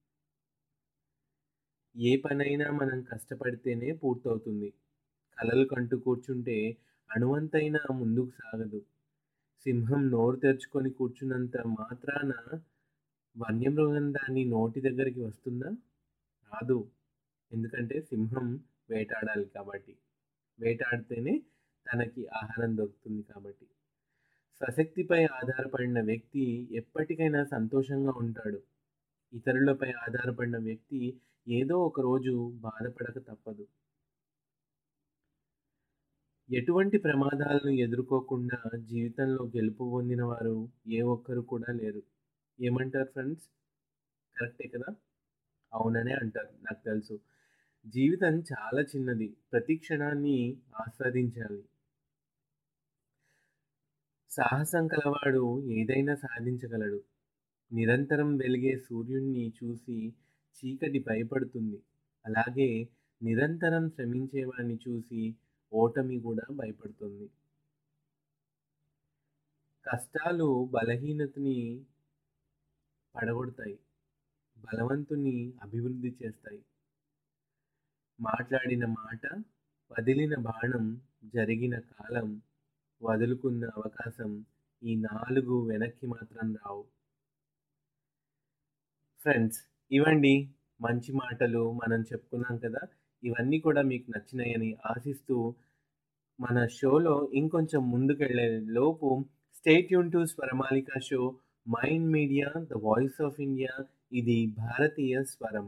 ఏ పనైనా మనం కష్టపడితేనే పూర్తవుతుంది కలలు కంటూ కూర్చుంటే అణువంతైనా ముందుకు సాగదు సింహం నోరు తెరుచుకొని కూర్చున్నంత మాత్రాన వన్యమృగం దాని నోటి దగ్గరికి వస్తుందా రాదు ఎందుకంటే సింహం వేటాడాలి కాబట్టి వేటాడితేనే తనకి ఆహారం దొరుకుతుంది కాబట్టి స్వశక్తిపై ఆధారపడిన వ్యక్తి ఎప్పటికైనా సంతోషంగా ఉంటాడు ఇతరులపై ఆధారపడిన వ్యక్తి ఏదో ఒక రోజు బాధపడక తప్పదు ఎటువంటి ప్రమాదాలను ఎదుర్కోకుండా జీవితంలో గెలుపు పొందిన వారు ఏ ఒక్కరు కూడా లేరు ఏమంటారు ఫ్రెండ్స్ కరెక్టే కదా అవుననే అంటారు నాకు తెలుసు జీవితం చాలా చిన్నది ప్రతి క్షణాన్ని ఆస్వాదించాలి సాహసం కలవాడు ఏదైనా సాధించగలడు నిరంతరం వెలిగే సూర్యుడిని చూసి చీకటి భయపడుతుంది అలాగే నిరంతరం శ్రమించేవాడిని చూసి ఓటమి కూడా భయపడుతుంది కష్టాలు బలహీనతని పడగొడతాయి బలవంతుని అభివృద్ధి చేస్తాయి మాట్లాడిన మాట వదిలిన బాణం జరిగిన కాలం వదులుకున్న అవకాశం ఈ నాలుగు వెనక్కి మాత్రం రావు ఫ్రెండ్స్ ఇవండి మంచి మాటలు మనం చెప్పుకున్నాం కదా ఇవన్నీ కూడా మీకు నచ్చినాయని ఆశిస్తూ మన షోలో ఇంకొంచెం ముందుకెళ్లే లోపు స్టేట్ యూన్ to Swaramalika show mind media the voice of India ఇది భారతీయ స్వరం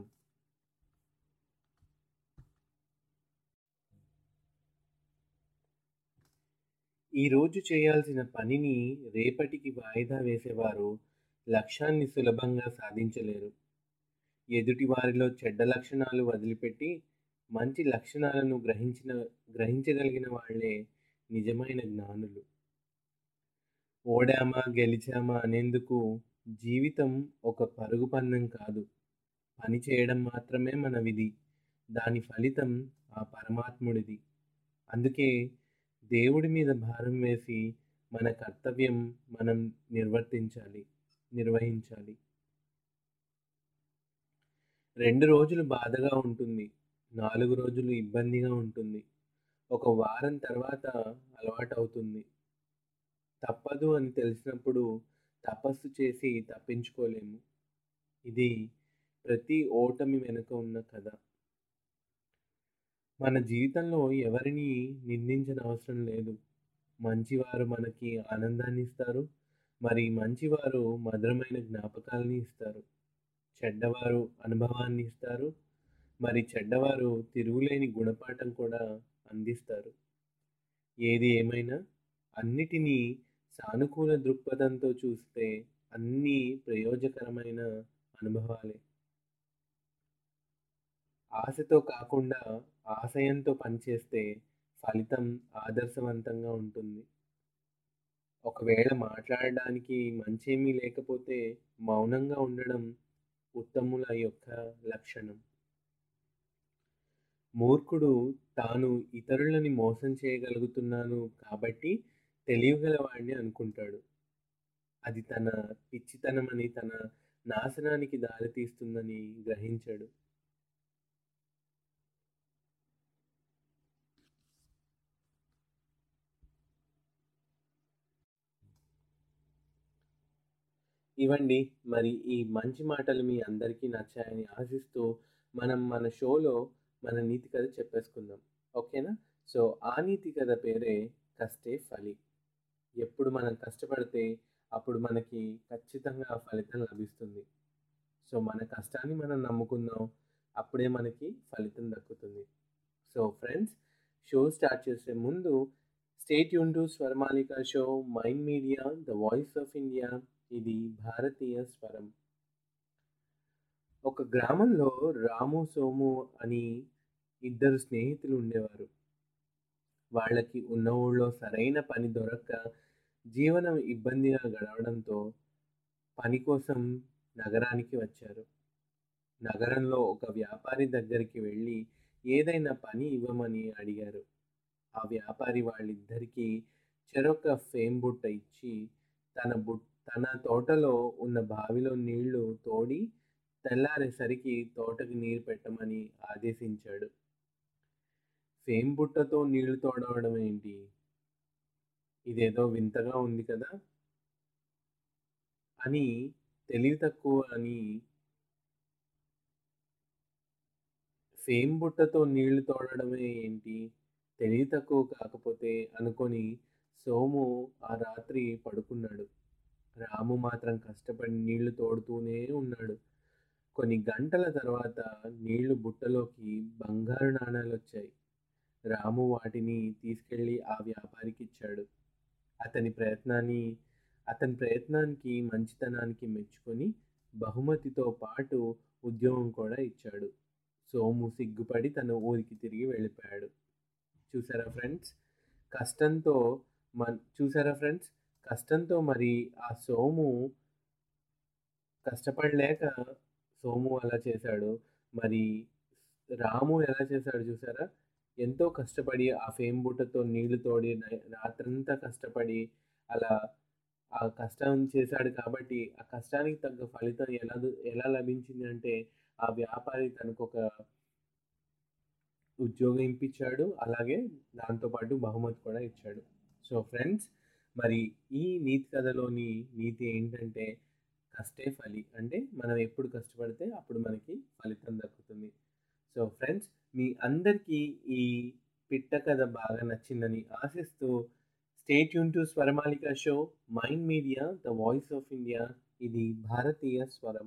ఈరోజు చేయాల్సిన పనిని రేపటికి వాయిదా వేసేవారు లక్ష్యాన్ని సులభంగా సాధించలేరు ఎదుటి వారిలో చెడ్డ లక్షణాలు వదిలిపెట్టి మంచి లక్షణాలను గ్రహించిన గ్రహించగలిగిన వాళ్ళే నిజమైన జ్ఞానులు ఓడామా గెలిచామా అనేందుకు జీవితం ఒక పరుగు పందెం కాదు పని చేయడం మాత్రమే మన విధి దాని ఫలితం ఆ పరమాత్ముడిది అందుకే దేవుడి మీద భారం వేసి మన కర్తవ్యం మనం నిర్వర్తించాలి నిర్వహించాలి రెండు రోజులు బాధగా ఉంటుంది నాలుగు రోజులు ఇబ్బందిగా ఉంటుంది ఒక వారం తర్వాత అలవాటు అవుతుంది తప్పదు అని తెలిసినప్పుడు తపస్సు చేసి తప్పించుకోలేము ఇది ప్రతి ఓటమి వెనుక ఉన్న కథ మన జీవితంలో ఎవరిని నిందించిన అవసరం లేదు మంచివారు మనకి ఆనందాన్ని ఇస్తారు మరి మంచివారు మధురమైన జ్ఞాపకాలని ఇస్తారు చెడ్డవారు అనుభవాన్ని ఇస్తారు మరి చెడ్డవారు తిరుగులేని గుణపాఠం కూడా అందిస్తారు ఏది ఏమైనా అన్నిటినీ సానుకూల దృక్పథంతో చూస్తే అన్నీ ప్రయోజకరమైన అనుభవాలే ఆశతో కాకుండా ఆశయంతో పనిచేస్తే ఫలితం ఆదర్శవంతంగా ఉంటుంది ఒకవేళ మాట్లాడడానికి మంచేమీ లేకపోతే మౌనంగా ఉండడం ఉత్తముల యొక్క లక్షణం మూర్ఖుడు తాను ఇతరులని మోసం చేయగలుగుతున్నాను కాబట్టి తెలియగలవాడిని అనుకుంటాడు అది తన పిచ్చితనమని తన నాశనానికి దారితీస్తుందని గ్రహించాడు ఇవండి మరి ఈ మంచి మాటలు మీ అందరికీ నచ్చాయని ఆశిస్తూ మనం మన షోలో మన నీతి కథ చెప్పేసుకుందాం ఓకేనా సో ఆ నీతి కథ పేరే కష్టే ఫలి ఎప్పుడు మనం కష్టపడితే అప్పుడు మనకి ఖచ్చితంగా ఫలితం లభిస్తుంది సో మన కష్టాన్ని మనం నమ్ముకుందాం అప్పుడే మనకి ఫలితం దక్కుతుంది సో ఫ్రెండ్స్ షో స్టార్ట్ చేసే ముందు స్టేట్ యూన్ to Swaramalika show mind media the voice of India ఇది భారతీయ స్వరం ఒక గ్రామంలో రాము సోము అని ఇద్దరు స్నేహితులు ఉండేవారు వాళ్ళకి ఉన్న ఊళ్ళో సరైన పని దొరక్క జీవనం ఇబ్బందిగా గడవడంతో పని కోసం నగరానికి వచ్చారు నగరంలో ఒక వ్యాపారి దగ్గరికి వెళ్ళి ఏదైనా పని ఇవ్వమని అడిగారు ఆ వ్యాపారి వాళ్ళిద్దరికీ చెరొక ఫేమ్ బుట్ట ఇచ్చి తన బుట్ తన తోటలో ఉన్న బావిలో నీళ్లు తోడి తెల్లారేసరికి తోటకి నీరు పెట్టమని ఆదేశించాడు ఫేమ్ బుట్టతో నీళ్లు తోడవడం ఏంటి ఇదేదో వింతగా ఉంది కదా అని తెలివి తక్కువ అని ఫేమ్ బుట్టతో నీళ్లు తోడడమే ఏంటి తెలివి తక్కువ కాకపోతే అనుకొని సోము ఆ రాత్రి పడుకున్నాడు రాము మాత్రం కష్టపడి నీళ్లు తోడుతూనే ఉన్నాడు కొన్ని గంటల తర్వాత నీళ్లు బుట్టలోకి బంగారు నాణాలు వచ్చాయి రాము వాటిని తీసుకెళ్ళి ఆ వ్యాపారికి ఇచ్చాడు అతని ప్రయత్నాన్ని అతని ప్రయత్నానికి మంచితనానికి మెచ్చుకొని బహుమతితో పాటు ఉద్యోగం కూడా ఇచ్చాడు సోము సిగ్గుపడి తన ఊరికి తిరిగి వెళ్ళిపోయాడు చూసారా ఫ్రెండ్స్ కష్టంతో మన చూసారా ఫ్రెండ్స్ కష్టంతో మరి ఆ సోము కష్టపడలేక సోము అలా చేశాడు మరి రాము ఎలా చేశాడు చూసారా ఎంతో కష్టపడి ఆ ఫేమ్ బుట్టతో నీళ్లు తోడి రాత్రంతా కష్టపడి అలా ఆ కష్టం చేశాడు కాబట్టి ఆ కష్టానికి తగ్గ ఫలితం ఎలా ఎలా లభించింది అంటే ఆ వ్యాపారి తనకు ఒక ఉద్యోగం ఇప్పించాడు అలాగే దాంతోపాటు బహుమతి కూడా ఇచ్చాడు సో ఫ్రెండ్స్ మరి ఈ నీతి కథలోని నీతి ఏంటంటే కష్టే ఫలి అంటే మనం ఎప్పుడు కష్టపడితే అప్పుడు మనకి ఫలితం దక్కుతుంది సో ఫ్రెండ్స్ మీ అందరికీ ఈ పిట్ట కథ బాగా నచ్చిందని ఆశిస్తూ స్టేట్ యూన్ to Swaramalika show mind media the voice of India ఇది భారతీయ స్వరం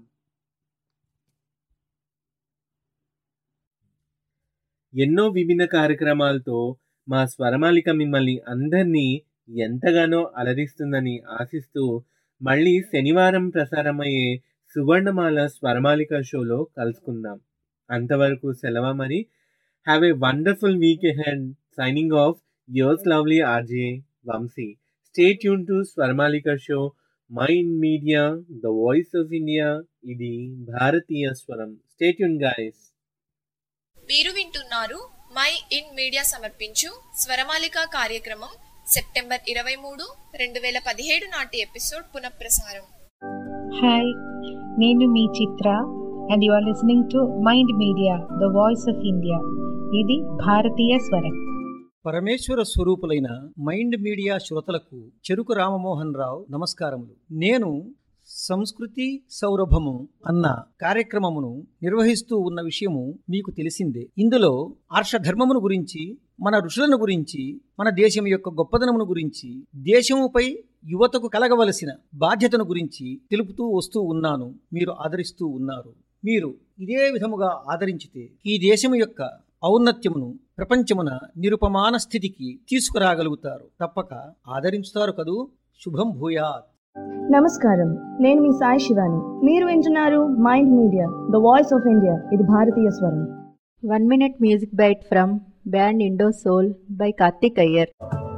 ఎన్నో విభిన్న కార్యక్రమాలతో మా స్వరమాలిక మిమ్మల్ని అందరినీ ఎంతగానో అలరిస్తుందని ఆశిస్తూ మళ్ళీ శనివారం ప్రసారమయ్యే సువర్ణమాల స్వరమాలిక షోలో కలుసుకుందాం అంతవరకు సెలవు మరి have a wonderful week ahead signing off yours lovely RJ Vamsi stay tune to Swaramalika show mind media the voice of India ఇది భారతీయ స్వరం స్టే ట్యూన్ గాయస్ మీరు వింటున్నారు మై ఇన్ మీడియా సమర్పించు స్వరమాలిక కార్యక్రమం సెప్టెంబర్ ఇరవై మూడు రెండు వేల పదిహేడు నాటి ఎపిసోడ్ పునఃప్రసారం హాయ్ నేను మీ Chitra and you are listening to mind media the voice of India ఇది భారతీయ స్వరం పరమేశ్వర స్వరూపులైన మైండ్ మీడియా శ్రోతలకు చెరుకు రామమోహన్ రావు నమస్కారములు నేను సంస్కృతి సౌరభము అన్న కార్యక్రమమును నిర్వహిస్తూ ఉన్న విషయము మీకు తెలిసిందే ఇందులో ఆర్షధర్మమును గురించి మన ఋషులను గురించి మన దేశం యొక్క గొప్పదనమును గురించి దేశముపై యువతకు కలగవలసిన బాధ్యతను గురించి తెలుపుతూ వస్తూ ఉన్నాను మీరు ఆదరిస్తూ ఉన్నారు మీరు ఇదే విధముగా ఆదరించితే ఈ దేశము యొక్క ఔన్నత్యమును ప్రపంచమున నిరుపమాన స్థితికి తీసుకురాగలుగుతారు తప్పక ఆదరించుతారు కదూ శుభం భూయాత్ నమస్కారం నేను మీ సాయి శివాని మీరు వింటున్నారు mind media the voice of India ఇది భారతీయ స్వరం one minute music byte from band Indo Soul by Karthik Iyer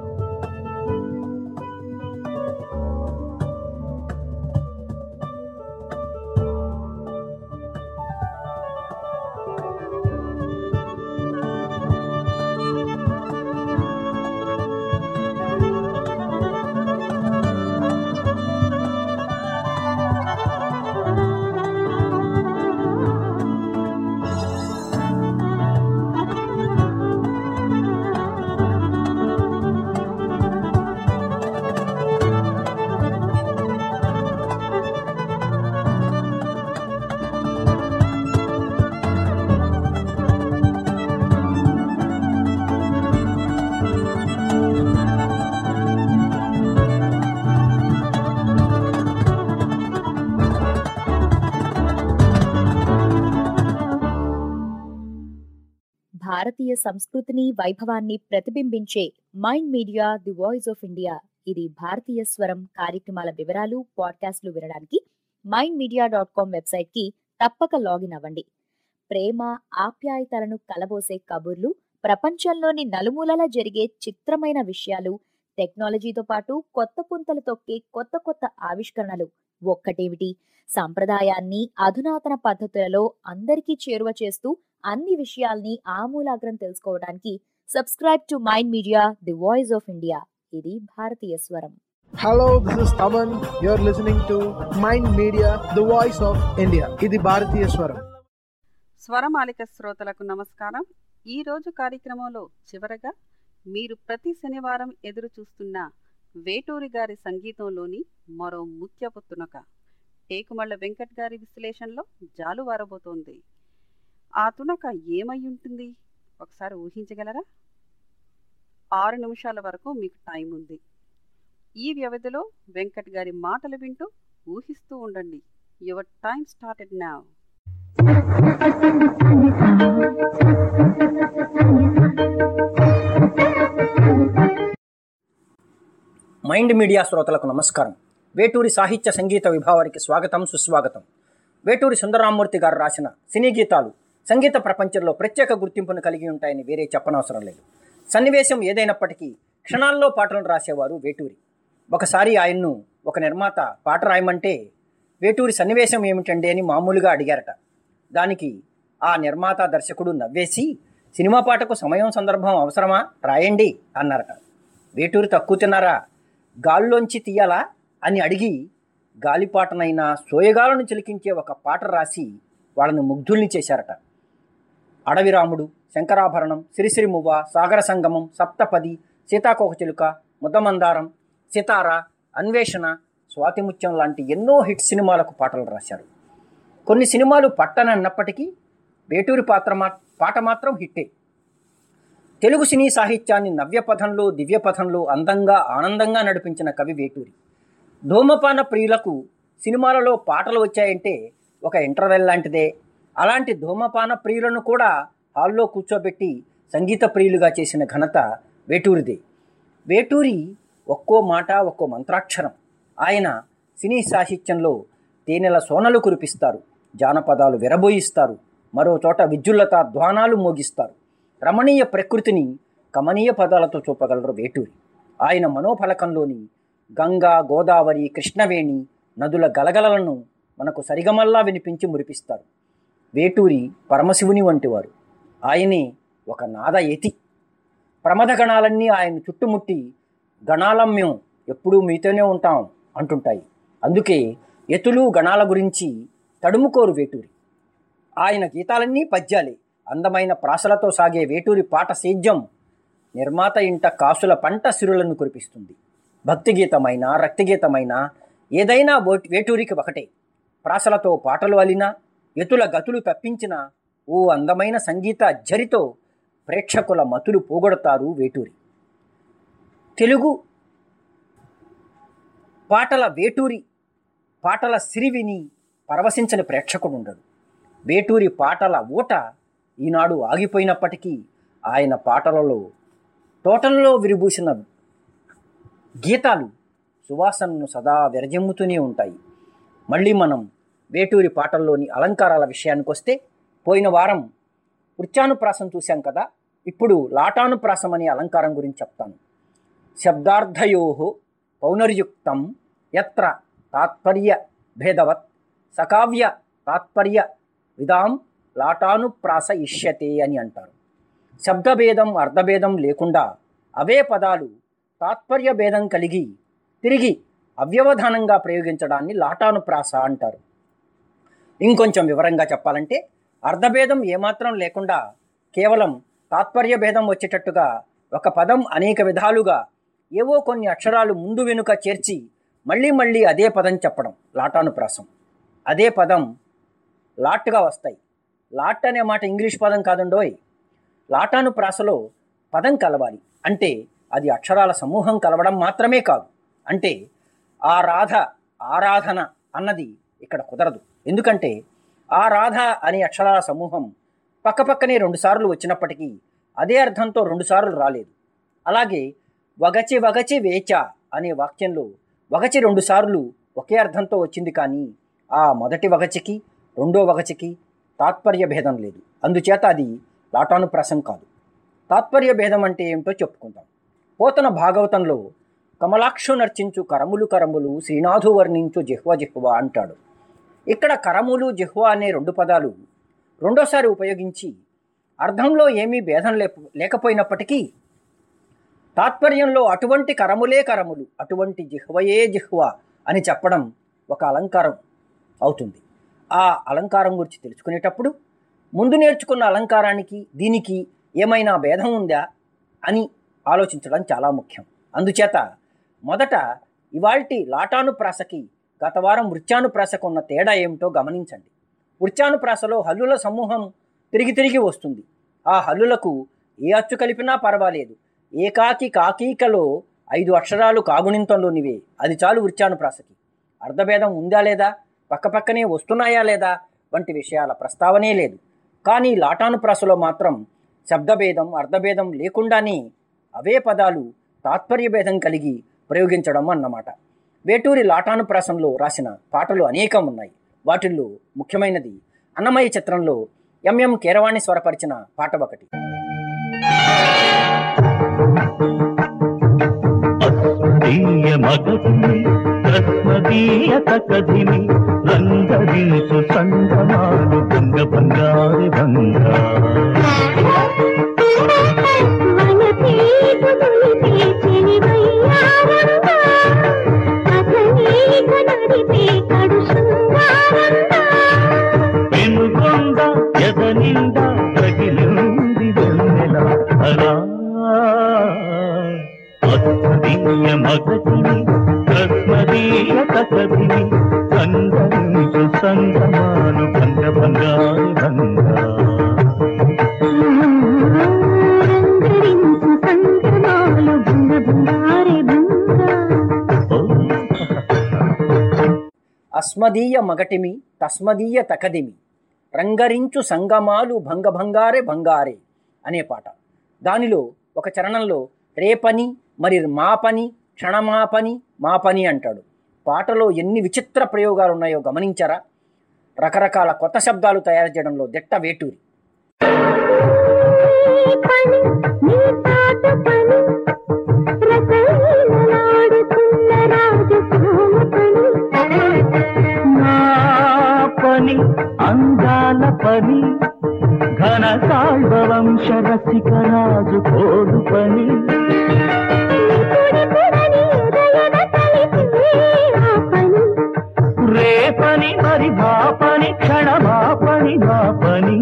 భారతీయ సంస్కృతిని వైభవాన్ని ప్రతిబింబించే mind media the voice of India ఇది భారతీయ స్వరం కార్యక్రమాల వివరాలు పాడ్కాస్ట్లు వినడానికి mind media dot com website కి తప్పక లాగిన్ అవ్వండి ప్రేమ ఆప్యాయతలను కలబోసే కబుర్లు ప్రపంచంలోని నలుమూలలా జరిగే చిత్రమైన విషయాలు టెక్నాలజీతో పాటు కొత్త పుంతలు తొక్కే కొత్త కొత్త ఆవిష్కరణలు ఒక్కటేమిటి సంప్రదాయాన్ని అధునాతన పద్ధతులలో అందరికీ చేరువ చేస్తూ అన్ని విషయాల్ని ఆమూలాగ్రం తెలుసుకోవడానికి subscribe to mind media the voice of India ఇది భారతీయ స్వరం Hello, this is Taman. You're listening to Mind Media, the voice of India. ఇది భారతీయ స్వరం స్వరమాలిక శ్రోతలకు నమస్కారం ఈ రోజు కార్యక్రమంలో చివరగా మీరు ప్రతి శనివారం ఎదురు చూస్తున్న వేటూరి గారి సంగీతంలోని మరో ముత్యపు తునక టేకుమళ్ళ వెంకట్ గారి విశ్లేషణలో జాలువారబోతోంది ఆ తునక ఏమై ఉంటుంది ఒకసారి ఊహించగలరా ఆరు నిమిషాల వరకు మీకు టైం ఉంది ఈ వ్యవధిలో వెంకట్ గారి మాటలు వింటూ ఊహిస్తూ ఉండండి యువర్ టైం స్టార్టెడ్ నా మైండ్ మీడియా శ్రోతలకు నమస్కారం వేటూరి సాహిత్య సంగీత విభావానికి స్వాగతం సుస్వాగతం వేటూరి సుందరరామూర్తి గారు రాసిన సినీ గీతాలు సంగీత ప్రపంచంలో ప్రత్యేక గుర్తింపును కలిగి ఉంటాయని వేరే చెప్పనవసరం లేదు సన్నివేశం ఏదైనప్పటికీ క్షణాల్లో పాటలను రాసేవారు వేటూరి ఒకసారి ఆయన్ను ఒక నిర్మాత పాట రాయమంటే వేటూరి సన్నివేశం ఏమిటండి అని మామూలుగా అడిగారట దానికి ఆ నిర్మాత దర్శకుడు నవ్వేసి సినిమా పాటకు సమయం సందర్భం అవసరమా రాయండి అన్నారట వేటూరి తక్కువ తిన్నారా గాల్లోంచి తీయాలా అని అడిగి గాలిపాటనైనా సోయగాలను చిలికించే ఒక పాట రాసి వాళ్ళను ముగ్ధుల్ని చేశారట అడవిరాముడు శంకరాభరణం సిరిసిరిమువ్వ సాగర సంగమం సప్తపది సీతాకోకచిలుక ముద్దమందారం సితార అన్వేషణ స్వాతిముత్యం లాంటి ఎన్నో హిట్ సినిమాలకు పాటలు రాశారు కొన్ని సినిమాలు పట్టనన్నప్పటికీ వేటూరి పాత్ర మా పాట మాత్రం హిట్టే తెలుగు సినీ సాహిత్యాన్ని నవ్యపథంలో దివ్యపథంలో అందంగా ఆనందంగా నడిపించిన కవి వేటూరి ధూమపాన ప్రియులకు సినిమాలలో పాటలు వచ్చాయంటే ఒక ఇంటర్వెల్ లాంటిదే అలాంటి ధూమపాన ప్రియులను కూడా హాల్లో కూర్చోబెట్టి సంగీత ప్రియులుగా చేసిన ఘనత వేటూరిదే వేటూరి ఒక్కో మాట ఒక్కో మంత్రాక్షరం ఆయన సినీ సాహిత్యంలో తేనెల సోనలు కురిపిస్తారు జానపదాలు విరబోయిస్తారు మరో చోట విద్యుల్లత ధ్వానాలు మోగిస్తారు రమణీయ ప్రకృతిని కమనీయ పదాలతో చూపగలరు వేటూరి ఆయన మనోఫలకంలోని గంగా గోదావరి కృష్ణవేణి నదుల గలగలలను మనకు సరిగమల్లా వినిపించి మురిపిస్తారు వేటూరి పరమశివుని వంటివారు ఆయనే ఒక నాదయతి ప్రమద గణాలన్నీ ఆయన చుట్టుముట్టి గణాలం మేము ఎప్పుడూ మీతోనే ఉంటాం అంటుంటాయి అందుకే ఎతులు గణాల గురించి తడుముకోరు వేటూరి ఆయన గీతాలన్నీ పద్యాలే అందమైన ప్రాసలతో సాగే వేటూరి పాట సేద్యం నిర్మాత ఇంట కాసుల పంట సిరులను కురిపిస్తుంది భక్తి గీతమైన రక్తిగీతమైన ఏదైనా బోట్- వేటూరికి ఒకటే ప్రాసలతో పాటలు అలినా ఎతుల గతులు తప్పించిన ఓ అందమైన సంగీత అజ్జరితో ప్రేక్షకుల మతులు పోగొడతారు వేటూరి తెలుగు పాటల వేటూరి పాటల సిరివిని పరవశించని ప్రేక్షకుడు ఉండడు వేటూరి పాటల ఊట ఈనాడు ఆగిపోయినప్పటికీ ఆయన పాటలలో తోటలలో విరిబూసిన గీతాలు సువాసనను సదా విరజిమ్ముతూనే ఉంటాయి మళ్ళీ మనం వేటూరి పాటల్లోని అలంకారాల విషయానికి వస్తే పోయిన వారం వృత్యానుప్రాసం చూశాం కదా ఇప్పుడు లాటానుప్రాసం అనే అలంకారం గురించి చెప్తాను శబ్దార్థయో పౌనర్యుక్తం ఎత్ర తాత్పర్య భేదవత్ సకావ్య తాత్పర్య విధాం లాటానుప్రాస ఇష్యతే అని అంటారు శబ్దభేదం అర్థభేదం లేకుండా అవే పదాలు తాత్పర్య భేదం కలిగి తిరిగి అవ్యవధానంగా ప్రయోగించడాన్ని లాటానుప్రాస అంటారు ఇంకొంచెం వివరంగా చెప్పాలంటే అర్థభేదం ఏమాత్రం లేకుండా కేవలం తాత్పర్య భేదం వచ్చేటట్టుగా ఒక పదం అనేక విధాలుగా ఏవో కొన్ని అక్షరాలు ముందు వెనుక చేర్చి మళ్ళీ మళ్ళీ అదే పదం చెప్పడం లాటానుప్రాసం అదే పదం లాట్గా వస్తాయి లాట్ అనే మాట ఇంగ్లీష్ పదం కాదండోయ్ లాటాను ప్రాసలో పదం కలవాలి అంటే అది అక్షరాల సమూహం కలవడం మాత్రమే కాదు అంటే ఆ రాధ ఆరాధన అన్నది ఇక్కడ కుదరదు ఎందుకంటే ఆ రాధ అనే అక్షరాల సమూహం పక్కపక్కనే రెండుసార్లు వచ్చినప్పటికీ అదే అర్థంతో రెండుసార్లు రాలేదు అలాగే వగచి వగచి వేచ అనే వాక్యంలో వగచి రెండుసార్లు ఒకే అర్థంతో వచ్చింది కానీ ఆ మొదటి వగచికి రెండో వగచికి తాత్పర్య భేదం లేదు అందుచేత అది లాటానుప్రాసం కాదు తాత్పర్య భేదం అంటే ఏమిటో చెప్పుకుందాం పోతన భాగవతంలో కమలాక్షు నర్చించు కరములు కరములు శ్రీనాథు వర్ణించు జిహ్వ జిహ్వ అంటాడు ఇక్కడ కరములు జిహ్వ అనే రెండు పదాలు రెండోసారి ఉపయోగించి అర్థంలో ఏమీ భేదం లేక లేకపోయినప్పటికీ తాత్పర్యంలో అటువంటి కరములే కరములు అటువంటి జిహ్వయే జిహ్వ అని చెప్పడం ఒక అలంకారం అవుతుంది ఆ అలంకారం గురించి తెలుసుకునేటప్పుడు ముందు నేర్చుకున్న అలంకారానికి దీనికి ఏమైనా భేదం ఉందా అని ఆలోచించడం చాలా ముఖ్యం అందుచేత మొదట ఇవాల్టి లాటానుప్రాసకి గత వారం వృత్యానుప్రాసకు ఉన్న తేడా ఏమిటో గమనించండి వృత్యానుప్రాసలో హల్లుల సమూహం తిరిగి తిరిగి వస్తుంది ఆ హల్లులకు ఏ అచ్చు కలిపినా పర్వాలేదు ఏకాకి కాకీకలో ఐదు అక్షరాలు కాగుణింతంలోనివే అది చాలు వృత్యానుప్రాసకి అర్ధభేదం ఉందా లేదా పక్కపక్కనే వస్తున్నాయా లేదా వంటి విషయాల ప్రస్తావనే లేదు కానీ లాటానుప్రాసలో మాత్రం శబ్దభేదం అర్ధభేదం లేకుండానే అవే పదాలు తాత్పర్యభేదం కలిగి ప్రయోగించడం అన్నమాట వేటూరి లాటానుప్రాసంలో రాసిన పాటలు అనేకం ఉన్నాయి వాటిల్లో ముఖ్యమైనది అన్నమయ్య చిత్రంలో ఎంఎం కీరవాణి స్వరపరిచిన పాట ఒకటి దీయ మగధిని రత్నదీయ కథిని రంగదించు సంగమాలు గంగ బంగారి బంగా పెనుగొండ ఎదనింద రగిలింది వెన్నెల అలా అత్మదీయ మగతిని రత్నదీయ కథిని సంగమించు సంగమాను బంగ బంగారు బంగా అస్మదీయ మగటిమి తస్మదీయ తకదిమి రంగరించు సంగమాలు భంగభంగారే బంగారే అనే పాట దానిలో ఒక చరణంలో రేపని మరి మా పని క్షణమాపని మా పని అంటాడు పాటలో ఎన్ని విచిత్ర ప్రయోగాలు ఉన్నాయో గమనించారా రకరకాల కొత్త శబ్దాలు తయారు చేయడంలో దిట్ట వేటూరి నా పని అందాల పని ఘన కాళ్వ వంశ రసిక రాజు కోడు పని రేపని మరి మా పని క్షణమా పని మా పని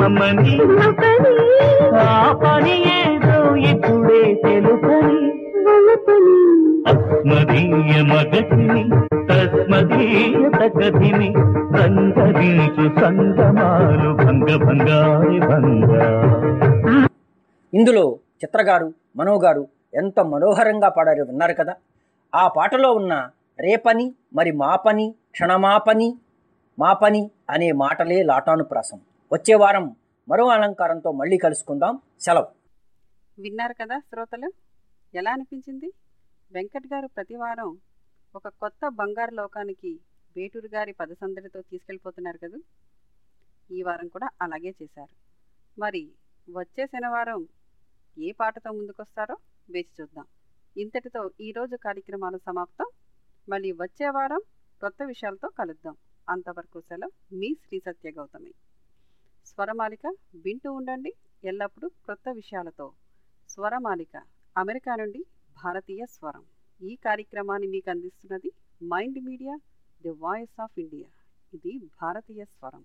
మమ్మమ్మని ఆ పని ఏదో ఇప్పుడే తెలుపని తలపని అస్మదీయ మగతిని తస్మదీయ తగతిని రంగరించు సంగమాలు భంగ భంగారి భంగా ఇందులో చిత్రగారు మనోగారు ఎంత మనోహరంగా పాడారో విన్నారు కదా ఆ పాటలో ఉన్న రేపని మరి మాపని క్షణమాపని మాపని అనే మాటలే లాటానుప్రాసం వచ్చే వారం మరో అలంకారంతో మళ్ళీ కలుసుకుందాం సెలవు విన్నారు కదా శ్రోతలు ఎలా అనిపించింది వెంకట్ గారు ప్రతి వారం ఒక కొత్త బంగారు లోకానికి వేటూరు గారి పదసందడితో తీసుకెళ్ళిపోతున్నారు కదా ఈ వారం కూడా అలాగే చేశారు మరి వచ్చే శనివారం ఏ పాటతో ముందుకొస్తారో వేచి చూద్దాం ఇంతటితో ఈరోజు కార్యక్రమాలు సమాప్తం మళ్ళీ వచ్చే వారం కొత్త విషయాలతో కలుద్దాం అంతవరకు సెలవు మీ శ్రీ సత్య గౌతమి స్వరమాలిక వింటూ ఉండండి ఎల్లప్పుడూ కొత్త విషయాలతో స్వరమాలిక అమెరికా నుండి భారతీయ స్వరం ఈ కార్యక్రమాన్ని మీకు అందిస్తున్నది mind media the voice of India ఇది భారతీయ స్వరం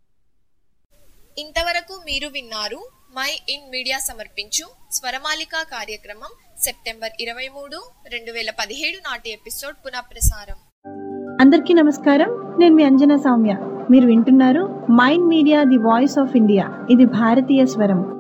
ఇంతవరకు మీరు విన్నారు మై ఇన్ మీడియా సమర్పించు స్వరమాలిక కార్యక్రమం సెప్టెంబర్ ఇరవై మూడు రెండు వేల పదిహేడు నాటి ఎపిసోడ్ పునఃప్రసారం అందరికీ నమస్కారం నేను మీ అంజనా సౌమ్య మీరు వింటున్నారు mind media the voice of India ఇది భారతీయ స్వరం